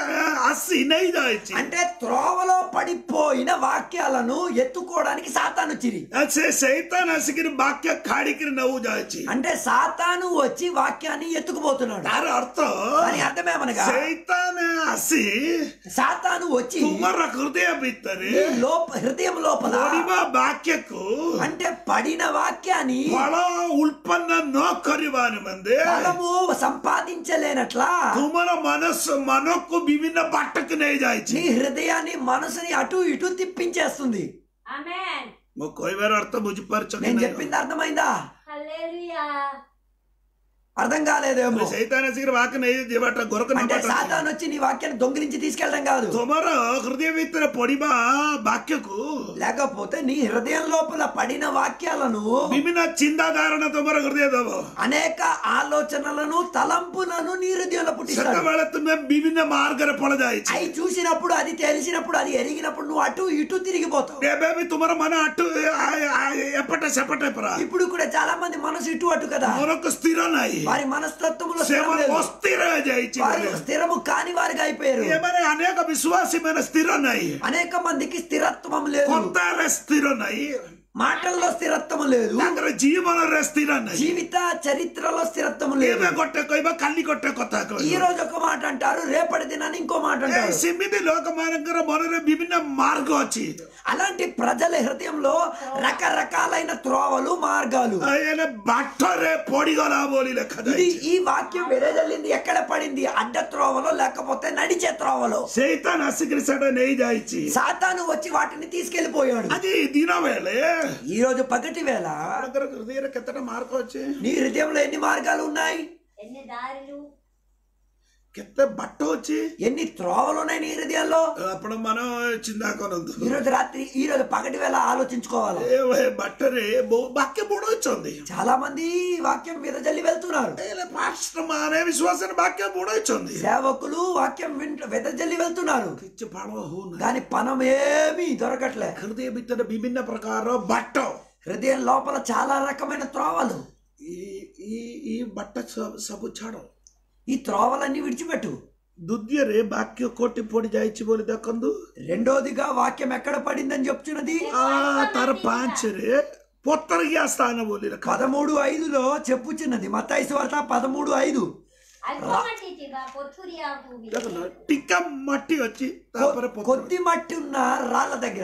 ଆସି ନେଇଯାଇଛି అంటే త్రోవలో పడిపోయిన వాక్యాలను ఎత్తుకోవడానికి సాతాను చిరి ସେ ସୈତାନ ଆସିକିରି ବାକ୍ୟ ଖାଡିକିରି ନେଉ ଯାଇଛି అంటే సాతాను వచ్చి వాక్యాన్ని ఎత్తుకుపోతున్నాడు ତାର ଅର୍ଥ అని అర్థమేమనగా ସୈତାନ ଆସି సాతాను వచ్చి ତୁମର ହୃଦୟ ଭିତରେ ఈ లోప హృదయం లోపల ପଡିବା ବାକ୍ୟକୁ అంటే పడిన వాక్యాన్ని ଫଳ ଉତ୍ପନ୍ନ ନ କରିବା ନିମନ୍ତେ ఫలము సంపాదించలేనట్లా ତୁମର ମାନସ ମନକୁ ବିଭିନ୍ନ ବାଟକୁ ନେଇଯାଇଛି నీ హృదయాన్ని మనసుని అటు ఇటు తిప్పించేస్తుంది Amen. ମୋ କହିବାର ଅର୍ଥ ବୁଝିପାରୁଛ କି నేను ନାହିଁ? చెప్పింది అర్థమైందా Hallelujah. అర్థం కాలేదేమో సైతాన్ ଆସିକିରି వాక్య ନେଇ ଯିବାଟା ଗୋରଖ అంటే ନେବାଟା సాతాన్ వచ్చి నీ వాక్యాన్ని దొంగిలించి తీసుకెళ్ళడం కాదు ତୁମର ହୃଦୟ ଭିତରେ ପଡିବା ବାକ୍ୟକୁ లేకపోతే నీ హృదయం లోపల పడిన వాక్యాలను ବିଭିନ୍ନ ଚିନ୍ତାଧାରଣ ତୁମର ହୃଦୟ ଦବ అనేక ఆలోచనలను తలంపులను నీ హృదయంలో పుట్టిస్తాడు ସେତେବେଳେ ତୁମେ ବିଭିନ୍ନ ମାର୍ଗରେ ପଳ ଯାଇଛି అవి చూసినప్పుడు అది తెలిసినప్పుడు అది ఎరిగినప్పుడు నువ్వు అటు ఇటు తిరిగిపోతావు ଏବେ ବି ତୁମର ମନ ଆଠୁ ଆ- ଆ- ଏପଟେ ସେପଟେ ପରା ఇప్పుడు కూడా చాలా మంది మనసు ఇటు అటు కదా ମନକୁ ସ୍ଥିର ନାହିଁ వారి మనస్తత్వములో స్థిరం ସେମାନେ లేదు. ଅସ୍ଥିର ହେଇଯାଇଛି వారు స్థిరము కాని వారిగా అయిపోయారు ଏମାନେ ଅନେକ ବିଶ୍ୱାସୀ ମାନେ ସ୍ଥିର ନାହିଁ అనేక మందికి స్థిరత్వం లేదు କଥାରେ ସ୍ଥିର ନାହିଁ మాటల్లో స్థిరత్వం లేదు ତାଙ୍କର ଜୀବନରେ ସ୍ଥିର ନାହିଁ జీవిత చరిత్రలో స్థిరత్వం లేదు ଏବେ ଗୋଟେ କହିବ కాଲି ଗୋଟେ କଥା ఈ କହିବ రోజు ఒక మాట అంటారు రేపటి దినాన్ని ఇంకో మాట ଏ, అంటారు ସେମିତି ଲୋକମାନଙ୍କର ମନରେ ବିଭିନ୍ନ ମାର୍ଗ ଅଛି అలాంటి ప్రజల హృదయంలో రకరకాలైన త్రోవలు మార్గాలు ହେଲେ ବାଟରେ ପଡିଗଲା ବୋଲି ఇది ଲେଖାଯାଇଛି ఈ వాక్యం వెదజల్లింది ఎక్కడ పడింది అడ్డ త్రోవలో లేకపోతే నడిచే త్రోవలో ସେଇତାନ ଆସିକିରି ସେଟା ନେଇଯାଇଛି సాతాను వచ్చి వాటిని తీసుకెళ్లిపోయాడు ଆଜି ଦିନ ବେଳେ ఈ రోజు పగటి వేళ ଆପଣଙ୍କର ହୃଦୟରେ କେତେଟା ମାର୍ଗ ଅଛି నీ హృదయంలో ఎన్ని మార్గాలు ఉన్నాయి ఎన్ని దారులు କେତେ ବାଟ ଅଛି ఎన్ని త్రోవలు ఉన్నాయి నీ హృదయంలో ଆପଣ ମାନେ ଚିନ୍ତା କରନ୍ତୁ ఈ రోజు రాత్రి ఈ రోజు పగటి వేళ ఆలోచించుకోవాలి ଏ ଏ ବାଟରେ ବହୁ ବାକ୍ୟ ବୁଣଉଛନ୍ତି చాలా మంది వాక్యం వెదజల్లి వెళ్తున్నారు ହେଲେ ପାଷ୍ଟ ମାନେ ବିଶ୍ୱାସରେ ବାକ୍ୟ ବୁଣଉଛନ୍ତି సేవకులు వాక్యం వింట వెదజల్లి వెళ్తున్నారు କିଛି ଫଳ ହଉନାହିଁ కానీ పనం ఏమీ దొరకట్లే ହୃଦୟ ଭିତରେ ବିଭିନ୍ନ ପ୍ରକାର ବାଟ హృదయం లోపల చాలా రకమైన త్రోవలు ఈ ఈ ఈ ବାଟ ସବୁ- ସବୁ ଛାଡ଼ ఈ త్రోవలన్నీ విడిచిపెట్టు ଦ୍ୱିତୀୟରେ ବାକ୍ୟ କୋଟି ପଡି ଯାଇଛି ବୋଲି ଦେଖନ୍ତୁ రెండోదిగా వాక్యం ఎక్కడ పడిందని చెప్తున్నది ଆ, ତାର ପାଞ୍ଚରେ ପତରିଆ ସ୍ଥାନ ବୋଲି ଲେଖା పదమూడు ఐదులో చెప్పుచున్నది మత్తాయి వార్త పదమూడు ఐదు అల్ప మట్టి ଥିବା ପଥୁରିଆକୁ ବି ଦେଖୁନ ଟିକେ ମାଟି ଅଛି ତାପରେ ପଥର కొద్ది మట్టి ఉన్న రాళ్ళ దగ్గర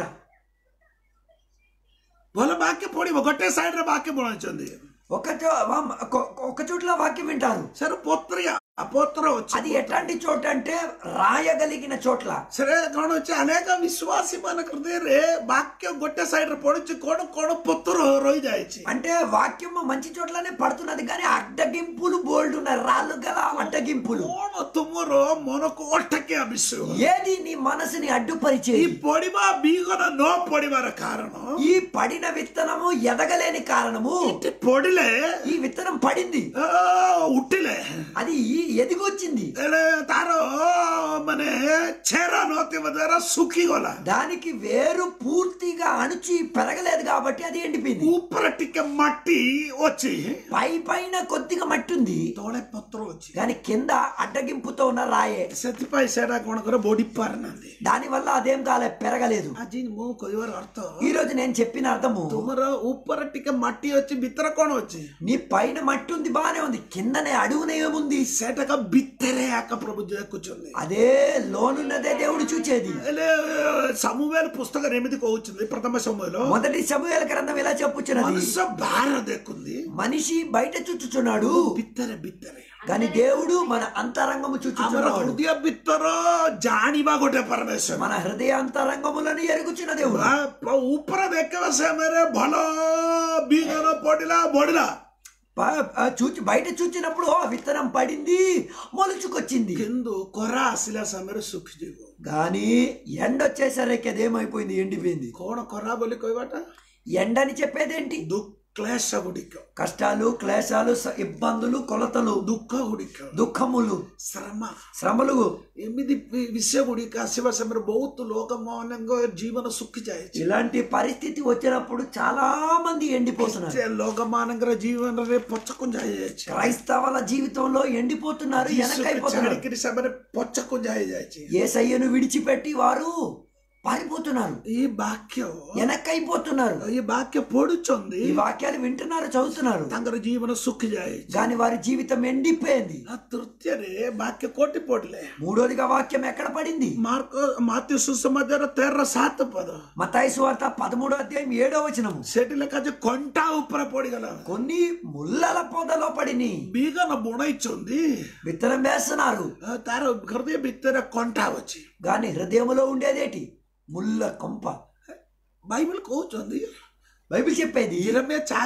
ଭଲ ବାକ୍ୟ ପଡିବ ଗୋଟେ ସାଇଡରେ ବାକ୍ୟ ବଣେଇଛନ୍ତି ఒక చో ఒక- ఒక చోట్ల వాక్యం వింటారు ସେଟା ପତ୍ରିଆ ପତ୍ର ଅଛି అది ఎట్లాంటి చోట అంటే రాయగలిగిన చోట్ల ସେଟା କଣ ଅଛି ଅନେକ ବିଶ୍ୱାସୀ ମାନଙ୍କ ହୃଦୟରେ ବାକ୍ୟ ଗୋଟେ ସାଇଡରେ ପଡୁଛି କଣ କଣ ପତ୍ର ରହିଯାଇଛି అంటే వాక్యము మంచి చోట్లనే పడుతున్నది కానీ అడ్డగింపులు బోల్డ్ ఉన్నాయి రాళ్ళు గల అడ్డగింపులు କଣ ତୁମର ମନକୁ ଅଟକିଆ ବିଷୟ ఏది నీ మనసుని ఈ అడ్డుపరిచేది ପଡିବା ବିହନ ନ ପଡିବାର କାରଣ ఈ పడిన విత్తనము ఎదగలేని కారణము ଏଠି ପଡିଲେ ఈ విత్తనం పడింది ଆ, ଉଠିଲେ అది ఈ ఎదిగొచ్చింది ହେଲେ ତାର ମାନେ ଛେର ନଥିବା ଦ୍ୱାରା ଶୁଖିଗଲା దానికి వేరు పూర్తిగా అణుచి పెరగలేదు కాబట్టి అది ఎండిపోయింది ଉପରେ ଟିକେ ମାଟି ଅଛି పై పైన కొద్దిగా మట్టి ఉంది ତଳେ పତ୍ର ଅଛି కానీ కింద అడ్డగింపుతో ఉన్న రాయే ସେଥିପାଇଁ ସେଟା କଣ କରେ ବଢି ପାରୁନାହାନ୍ତି దాని వల్ల అదేం కాలే పెరగలేదు ଆଜି ମୁଁ କହିବାର ଅର୍ଥ ఈ రోజు నేను చెప్పిన అర్థము ତୁମର ଉପରେ ଟିକେ ମାଟି ଅଛି ଭିତରେ କଣ ଅଛି నీ పైన మట్టి ఉంది బానే ఉంది కిందనే అడుగున ఏముంది ସେଟାକ ଭିତରେ ଆକ ପ୍ରଭୁ ଦେଖୁଛନ୍ତି అదే లోనున్నదే దేవుడు చూచేది ହେଲେ ସମୁବେଲ ପୁସ୍ତକରେ ଏମିତି କହୁଛନ୍ତି ପ୍ରଥମ ସମୟର మొదటి సమూహల గ్రంథం ఇలా చెప్పుచున్నది ମନୁଷ୍ୟ ବାହାର ଦେଖୁନ୍ତି మనిషి బయట చూచుచున్నాడు ଭିତରେ ଭିତରେ కానీ దేవుడు మన అంతరంగము ଆମର చూచుచున్నాడు ହୃଦୟ ଭିତର ଜାଣିବା ଗୋଟେ ପରମେଶ୍ୱର మన హృదయ అంతరంగములను ఎరుగుచున్న దేవుడు ଆ- ଉପରେ ଦେଖିବା ସମୟରେ ଭଲ ବିହନ ପଡିଲା ବଢିଲା ప- ఆ చూచి బయట చూచినప్పుడు "ఓ, విత్తనం పడింది మొలుచుకొచ్చింది କିନ୍ତୁ ଖରା ଆସିଲା ସମୟରେ ଶୁଖିଯିବ కానీ ఎండ వచ్చేసరికి అదేమైపోయింది ఎండిపోయింది କଣ ଖରା ବୋଲି କହିବାଟା ఎండని చెప్పేదేంటి ଦୁଃଖ କ୍ଲେଶ ଗୁଡ଼ିକ కష్టాలు క్లేశాలు స- ఇబ్బందులు కొలతలు ଦୁଃଖ ଗୁଡ଼ିକ దుఃఖములు ଶ୍ରମ శ్రమలు ଏମିତି ବି- ବିଷୟ ଗୁଡ଼ିକ ଆସିବା ସମୟରେ ବହୁତ ଲୋକମାନଙ୍କ ଜୀବନ ଶୁଖି ଯାଇଛି ఇలాంటి పరిస్థితి వచ్చినప్పుడు చాలా మంది ఎండిపోతున్నారు ସେ ଲୋକମାନଙ୍କର ଜୀବନରେ ପଛକୁଞ୍ଜା ହେଇଯାଇଛି క్రైస్తవుల జీవితంలో ఎండిపోతున్నారు ଯୀଶୁକୁ వెనకైపోతున్నారు ଛାଡ଼ିକିରି ସେମାନେ ପଛକୁଞ୍ଜା ହେଇଯାଇଛି ఏసయ్యను విడిచిపెట్టి వారు పారిపోతున్నారు ఈ ବାକ୍ୟ వెనక్కైపోతున్నారు ఈ ବାକ୍ୟ ପଢୁଛନ୍ତି ఈ వాక్యాలు వింటున్నారు చదువుతున్నారు ତାଙ୍କର ଜୀବନ ଶୁଖି ଯାଇଛି కానీ వారి జీవితం ఎండిపోయింది ఆ ତୃତୀୟରେ ବାକ୍ୟ କୋଟି ପଡିଲେ మూడోదిగా వాక్యం ఎక్కడ పడింది ମାର୍କ ମାତ୍ୟ ସୁସମାଚାର ତେର ସାତ ପଦ మతాయి సువార్త పదమూడో అధ్యాయం ఏడో వచనము ସେଠି ଲେଖା ଅଛି କଣ୍ଟା ଉପରେ ପଡିଗଲା కొన్ని ముల్లల పొదలో పడిని ବିଗନ ବୁଣେଇଛନ୍ତି విత్తనం వేస్తున్నారు ଆଉ ତାର ହୃଦୟ ଭିତରେ କଣ୍ଟା ଅଛି కానీ హృదయంలో ఉండేదేటి ముళ్ళ కొంప ବାଇବଲ କହୁଛନ୍ତି బైబిల్ చెప్పేది ଜିରମିଆ ଚାରିର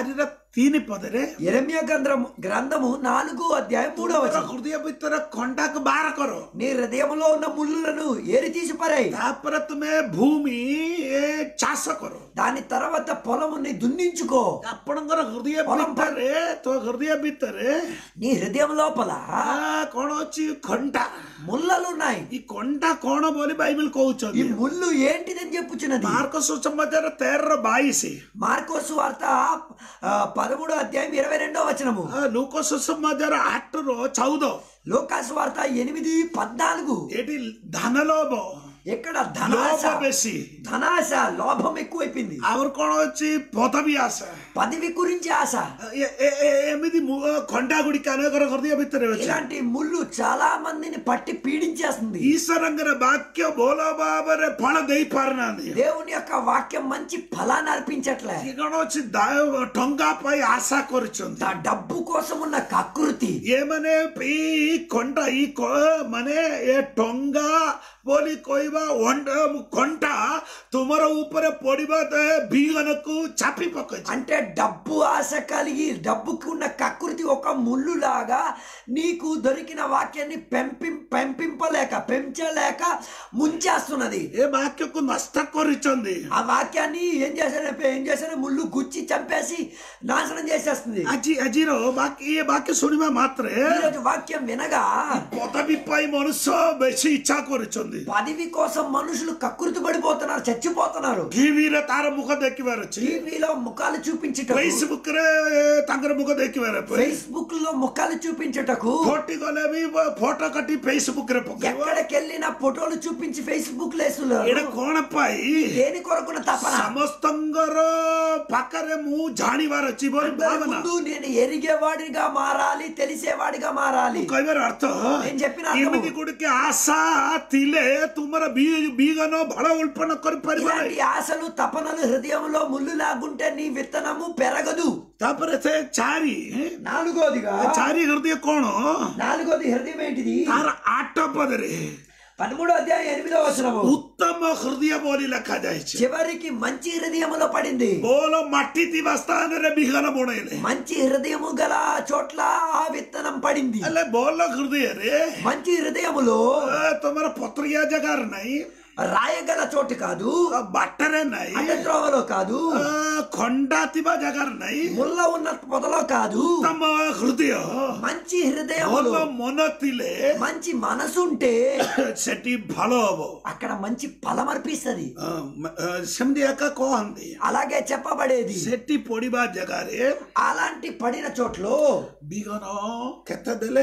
ତିନି ପଦରେ ఎరమ్య గ్రంథము గ్రంథము నాలుగు అధ్యాయం మూడవ ତୁମର వచనం ହୃଦୟ ଭିତରେ ଖଣ୍ଡାକୁ ବାହାର କର నీ హృదయంలో ఉన్న ముళ్ళులను ఏరి తీసి పరాయి ତାପରେ ତୁମେ ଭୂମି ଏ, ଚାଷ କର దాని తర్వాత పొలముని దున్నించుకో ଆପଣଙ୍କର ହୃଦୟ ପରମ୍ପରା- ଭିତରେ ତୋ ହୃଦୟ ଭିତରେ నీ హృదయం లోపల ଆ, କଣ ଅଛି ଖଣ୍ଡା ముళ్ళలు ఉన్నాయి ఈ కొండ କଣ ବୋଲି ବାଇବେଲ ఈ କହୁଛନ୍ତି ముళ్ళు ఏంటిదని చెప్పుచున్నది ମାର୍କ ସୁସମାଚାର ତେରର ବାଇଶ మార్కోసు వార్త ఆ, పదమూడో అధ్యాయం ఇరవై రెండో వచనము ଲୋକ ସୁସମାଚାର ଆଠର ଚଉଦ లోకాసు వార్త ఎనిమిది పద్నాలుగు ଏଠି ଧାନ ଲୋଭ ఎక్కడ ధనాశ ଲୋଭ ବେଶୀ ధనాశ లోభం ఎక్కువైపోయింది ଆହୁରି କଣ ଅଛି ପଦବୀ ଆଶା పదవి గురించి ఆశ ଏ- ଏ- ଏ- ଏମିତି ମୁ- ଖଣ୍ଡା ଗୁଡ଼ିକ ଅନେକର ହୃଦୟ ଭିତରେ ଅଛି ఇలాంటి ముళ్ళు చాలా మందిని పట్టి పీడించేస్తుంది ଈଶ୍ୱରଙ୍କର ବାକ୍ୟ ଭଲ ଭାବରେ ଫଳ ଦେଇ ପାରୁନାହାନ୍ତି దేవుని యొక్క వాక్యం మంచి ఫలాన్ని అర్పించట్లే ଇଏ କଣ ଅଛି ଦା- ଟଙ୍କା ପାଇଁ ଆଶା କରୁଛନ୍ତି ఆ డబ్బు కోసం ఉన్న కకృతి ଏମାନେ ଏଇ ଖଣ୍ଡା ଏଇ କ- ମାନେ ଏ ଟଙ୍କା ବୋଲି କହିବା ଅଣ୍ଡ- କଣ୍ଟା ତୁମର ଉପରେ ପଡିବା ବିହନକୁ ଚାପି ପକେଇଛି అంటే డబ్బు ఆశ కలిగి డబ్బుకి ఉన్న కకృతి ఒక ముళ్ళు లాగా నీకు దొరికిన వాక్యాన్ని పెంపి పెంపింపలేక పెంచలేక ముంచేస్తున్నది ଏ ବାକ୍ୟକୁ ନଷ୍ଟ କରିଛନ୍ତି ఆ వాక్యాన్ని ఏం చేశాడు ఏం చేశాడు ముళ్ళు గుచ్చి చంపేసి నాశనం చేసేస్తుంది ଆଜି ଆଜିର ବାକ୍ୟ ଏ ବାକ୍ୟ ଶୁଣିବା ମାତ୍ରେ ఈరోజు వాక్యం వినగా ପଦବୀ ପାଇଁ ମନୁଷ୍ୟ ବେଶୀ ଇଚ୍ଛା କରୁଛନ୍ତି పదవి కోసం మనుషులు కకృతి పడిపోతున్నారు చచ్చిపోతున్నారు ଟିଭିରେ ତାର ମୁଖ ଦେଖିବାର ଅଛି టీవీలో ముఖాలు చూపించటకు ଫେସବୁକ ରେ ତାଙ୍କର ମୁଖ ଦେଖିବାର ଅଛି ఫేస్బుక్ లో ముఖాలు చూపించటకు ଫୋଟି ଗଲେ ବି ଫଟୋ କାଟି ଫେସବୁକ ରେ ପକେଇବ ఎక్కడికి వెళ్ళిన ఫోటోలు చూపించి ఫేస్బుక్ లో ଏଇଟା କଣ ପାଇଁ దేని కొరకున్న తపన ସମସ୍ତଙ୍କର ପାଖରେ ମୁଁ ଜାଣିବାର ଅଛି ବୋଲି అందరి ଭାବନା ముందు నేను ఎరిగేవాడిగా మారాలి తెలిసేవాడిగా మారాలి କହିବାର ଅର୍ଥ నేను చెప్పిన అర్థము. ଏମିତି ଗୁଡ଼ିକେ ଆଶା ଥିଲେ ତୁମର ବି- ବିହନ ଭଲ ଉତ୍ପନ୍ନ କରିପାରିବ ఇలాంటి ନାହିଁ ఆశలు తపనలు హృదయంలో ముళ్ళు లాగుంటే నీ విత్తనము పెరగదు ତାପରେ ସେ ଚାରି నాలుగోదిగా ଚାରି ହୃଦୟ କଣ నాలుగోది హృదయం ఏంటిది ତାର ଆଠ ପଦରେ పదమూడో అధ్యాయం ఎనిమిదో వచనము ଉତ୍ତମ ହୃଦୟ ବୋଲି ଲେଖାଯାଇଛି చివరికి మంచి హృదయములో పడింది ବୋଲ ମାଟି ଥିବା ସ୍ଥାନରେ ବିହନ ବୁଣେଇଲେ మంచి హృదయము గల చోట్ల ఆ విత్తనం పడింది ହେଲେ ବୋଲ ହୃଦୟରେ మంచి హృదయములో ଏ, ତମର ପତ୍ରିଆ ଜାଗାରେ ନାହିଁ రాయగల చోటు కాదు ବାଟରେ ନାହିଁ అడ్డద్రోవలో కాదు ଅ, ଖଣ୍ଡା ଥିବା ଜାଗାରେ ନାହିଁ ముళ్ళ ఉన్న పొదలో కాదు ଉତ୍ତମ ହୃଦୟ మంచి హృదయములో ଭଲ ମନ ଥିଲେ మంచి మనసుంటే ସେଠି ଭଲ ହବ అక్కడ మంచి ఫలం అర్పిస్తుంది ଅ, ମ- ଅ, ସେମିତି ଏକା କହନ୍ତି అలాగే చెప్పబడేది ସେଠି ପଡିବା ଜାଗାରେ అలాంటి పడిన చోట్లో ବିହନ କେତେ ଦେଲେ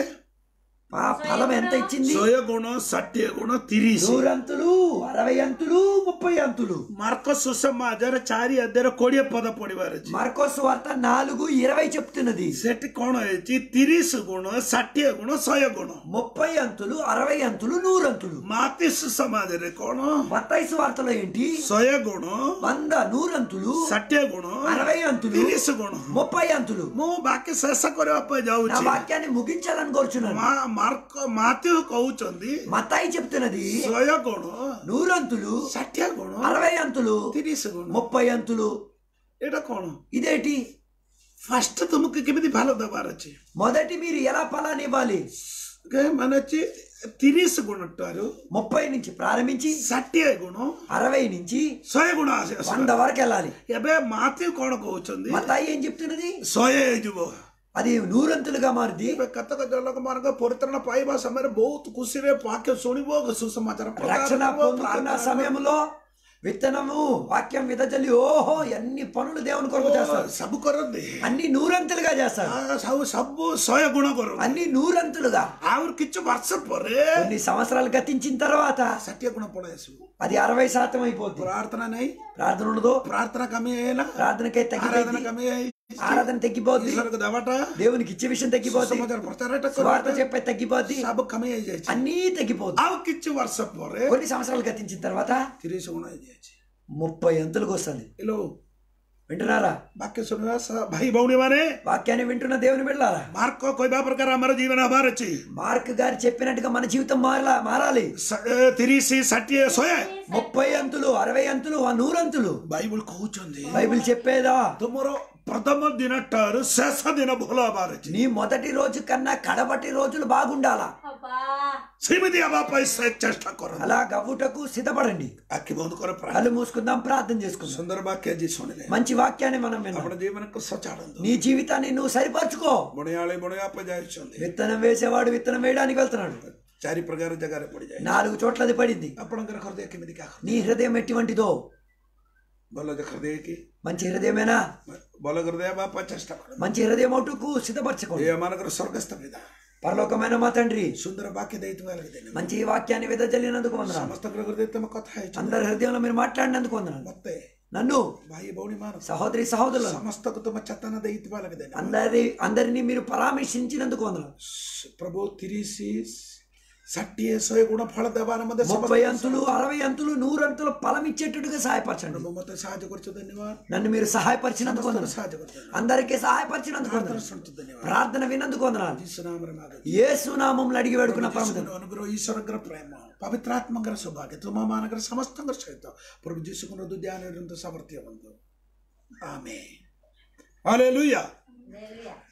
ఆ ఫలం ఎంత ఇచ్చింది ଶହେ ଗୁଣ ଷାଠିଏ ଗୁଣ ତିରିଶ నూరంతులు అరవై అంతులు ముప్పై అంతులు ମାର୍କ ସୁସମାଜରେ ଚାରି ଅଧ୍ୟାୟରେ କୋଡିଏ ପଦ ପଡିବାର ଅଛି మార్కోస్ వార్త నాలుగు ఇరవై చెప్తున్నది ସେଠି କଣ ହେଇଛି ତିରିଶ ଗୁଣ ଷାଠିଏ ଗୁଣ ଶହେ ଗୁଣ ముప్పై అంతులు అరవై అంతులు నూరంతులు ମାତି ସୁସମାଜରେ କଣ మత్తైసు వార్తలో ఏంటి ଶହେ ଗୁଣ వంద నూరంతులు ଷାଠିଏ ଗୁଣ అరవై అంతులు ତିରିଶ ଗୁଣ ముప్పై అంతులు ମୁଁ ବାକି ଶେଷ କରିବା ପାଇଁ నా ଯାଉଛି వాక్యాన్ని ముగించాలని కోరుచున్నాను ମା- ମାର୍କ ମାତି କହୁଛନ୍ତି మత్తాయి చెప్తున్నది ଶହେ ଗୁଣ నూరంతులు ଷାଠିଏ ଗୁଣ అరవై అంతులు ତିରିଶ ଗୁଣ ముప్పై అంతులు ଏଇଟା କଣ ఇదేంటి ଫାଷ୍ଟ ତୁମକୁ କେମିତି ଭଲ ଦେବାର ଅଛି మొదటి మీరు ఎలా ఫలాన్ని ఇవ్వాలి Okay, ମାନେ ଅଛି ତିରିଶ ଗୁଣ ଠାରୁ ముప్పై నుంచి ప్రారంభించి ଷାଠିଏ ଗୁଣ అరవై నుంచి ଶହେ ଗୁଣ ଆସି ଆସିବ। వంద వరకు వెళ్ళాలి ଏବେ ମାତି କଣ କହୁଛନ୍ତି మత్తాయి ఏం చెప్తున్నది ଶହେ ହେଇଯିବ అది నూరంతులుగా మారుది ଏବେ କେତେକ ଲୋକମାନଙ୍କ ପରିତ୍ରାଣ ପାଇବା ସମୟରେ ବହୁତ ଖୁସିରେ ବାକ୍ୟ ଶୁଣିବ ସୁସମାଚାର ପ୍ରଚାର రక్షణ କରିବ, పొందుతున్న ପ୍ରାର୍ଥନା సమయంలో విత్తనము వాక్యం విదజల్లి ఓహో ఎన్ని పనులు దేవుని కొరకు କରିବ। చేస్తారు ସବୁ କରନ୍ତି అన్ని నూరంతులుగా చేస్తారు ଆ, ସବୁ ସବୁ ଶହେ ଗୁଣ କରନ୍ତି అన్ని నూరంతులుగా ଆହୁରି କିଛି ବର୍ଷ ପରେ కొన్ని సంవత్సరాలు గతించిన తర్వాత ଷାଠିଏ ଗୁଣ ପଳେଇ ଆସିବ అది అరవై శాతం అయిపోద్ది ପ୍ରାର୍ଥନା ନାହିଁ ప్రార్థన ఉండదు ପ୍ରାର୍ଥନା କମି ହେଇଗଲା ప్రార్థనకై ଆରାଧନା తగ్గిపోద్ది କମି ହେଇ ఆరాధన తగ్గిపోద్ది ଈଶ୍ୱରକୁ ଦେବାଟା దేవునికి ఇచ్చే విషయం తగ్గిపోద్ది ସମାଚାର ପ୍ରଚାରଟା స్వార్థ କରିବାଟା చెప్పే తగ్గిపోద్ది ସବୁ କମି ହେଇଯାଇଛି అన్నీ తగ్గిపోద్ది ଆଉ କିଛି ବର୍ଷ ପରେ కొన్ని సంవత్సరాలు గతించిన తర్వాత ତିରିଶ ଗୁଣ ହେଇଯାଇଛି ముప్పై అంతులకు వస్తుంది ହ୍ୟାଲୋ వింటున్నారా वाक्य सुनना स- भाई भौणी माने వాక్యాన్ని వింటున్న దేవుని బిడ్డారా मार्ग को कोई बा प्रकार हमारा जीवन हमार अच्छी మార్క్ గారు చెప్పినట్టుగా మన జీవితం మారలా మారాలి తిరిసి సట్టిଏ ଶହେ ముప్పై అంతులు అరవై అంతులు ఆ నూరంతులు ବାଇବଲ କହୁଛନ୍ତି బైబిల్ చెప్పేదా ତୁମର ପ୍ରଥମ ଦିନଠାରୁ ଶେଷ ଦିନ ଭଲ ହବାର ଅଛି నీ మొదటి రోజు కన్నా కడబటి రోజులు బాగుండాలా అబ్బా ସେମିତି ହେବା ପାଇଁ ସେ ଚେଷ୍ଟା କର అలా గవ్వుటకు సిద్ధపడండి ଆଖି ବନ୍ଦ କର ପ୍ରାୟ కళ్ళు మూసుకుందాం ప్రార్థన చేసుకుందాం ସୁନ୍ଦର ବାକ୍ୟ ଆଜି ଶୁଣିଲେ మంచి వాక్యాన్ని మనం విన్నాం ଆପଣ ଜୀବନକୁ ସଜାଡ଼ନ୍ତୁ నీ జీవితాన్ని నువ్వు సరిపరచుకో ବଣିଆଳି ବଣିଆ ପାଇଁ ଯାଇଛନ୍ତି విత్తనం వేసేవాడు విత్తనం వేయడానికి వెళ్తున్నాడు ଚାରି ପ୍ରକାର ଜାଗାରେ ପଡ଼ିଯାଏ నాలుగు చోట్ల అది పడింది ଆପଣଙ୍କର ହୃଦୟ କେମିତି କାହା నీ హృదయం ఎటువంటిదో ଭଲ ହୃଦୟ କି మంచి హృదయమేనా ଭଲ ହୃଦୟ ହେବା ପାଇଁ ଚେଷ୍ଟା କର మంచి హృదయం ఒట్టుకు సిద్ధపరచుకోండి ଏ ଏମାନଙ୍କର ସ୍ୱର୍ଗସ୍ଥ ପିତା పరలోకమైన మా తండ్రి ସୁନ୍ଦର ବାକ୍ୟ ଦେଇଥିବା ଦିନ మంచి ఈ వాక్యాన్ని వెదజల్లినందుకు వందనాలు ସମସ୍ତଙ୍କର ହୃଦୟ ତମ କଥା ହେଇଛ అందరి హృదయంలో మీరు మాట్లాడినందుకు వందనాలు ମତେ నన్ను ଭାଇ ଭଉଣୀ ମାନ సహోదరి సహోదరులను ସମସ୍ତଙ୍କୁ ତୁମ ଚେତନ ଦେଇଥିବା ଲାଗି ଦେନ అందరి అందరినీ మీరు పరామర్శించినందుకు వందనాలు ପ୍ରଭୁ ତିରିଶ ଷାଠିଏ ଶହେ ଗୁଣ ଫଳ ଦେବାର ମଧ୍ୟ ముప్పై అంతులు అరవై అంతులు నూరంతులు ఫలం ఇచ్చేటట్టుగా సహాయపరచండి ପ୍ରଭୁ ମତେ ସାହାଯ୍ୟ କରୁଛ ଧନ୍ୟବାଦ నన్ను మీరు సహాయపరిచినందుకు ସମସ୍ତଙ୍କୁ వందనాలు ସାହାଯ୍ୟ କରୁଛ అందరికీ సహాయపరిచినందుకు ପ୍ରାର୍ଥନା వందనాలు ଶୁଣୁଛୁ ଧନ୍ୟବାଦ ప్రార్థన విన్నందుకు వందనాలు ଯୀଶୁ ନାମରେ ମାଗ యేసు నామంలో అడిగి వేడుకున్న పరమ ଯୀଶୁଙ୍କର ଅନୁଗ୍ରହ ଈଶ୍ୱରଙ୍କର ପ୍ରେମ ପବିତ୍ର ଆତ୍ମାଙ୍କର ସୌଭାଗ୍ୟ ତୁମ ମାନଙ୍କର ସମସ୍ତଙ୍କର ସହିତ ପ୍ରଭୁ ଯୀଶୁଙ୍କର ଧ୍ୟାନ ସାମର୍ଥ୍ୟ ବନ୍ଧୁ ଆମେ ହାଲେଲୁୟା హల్లెలూయా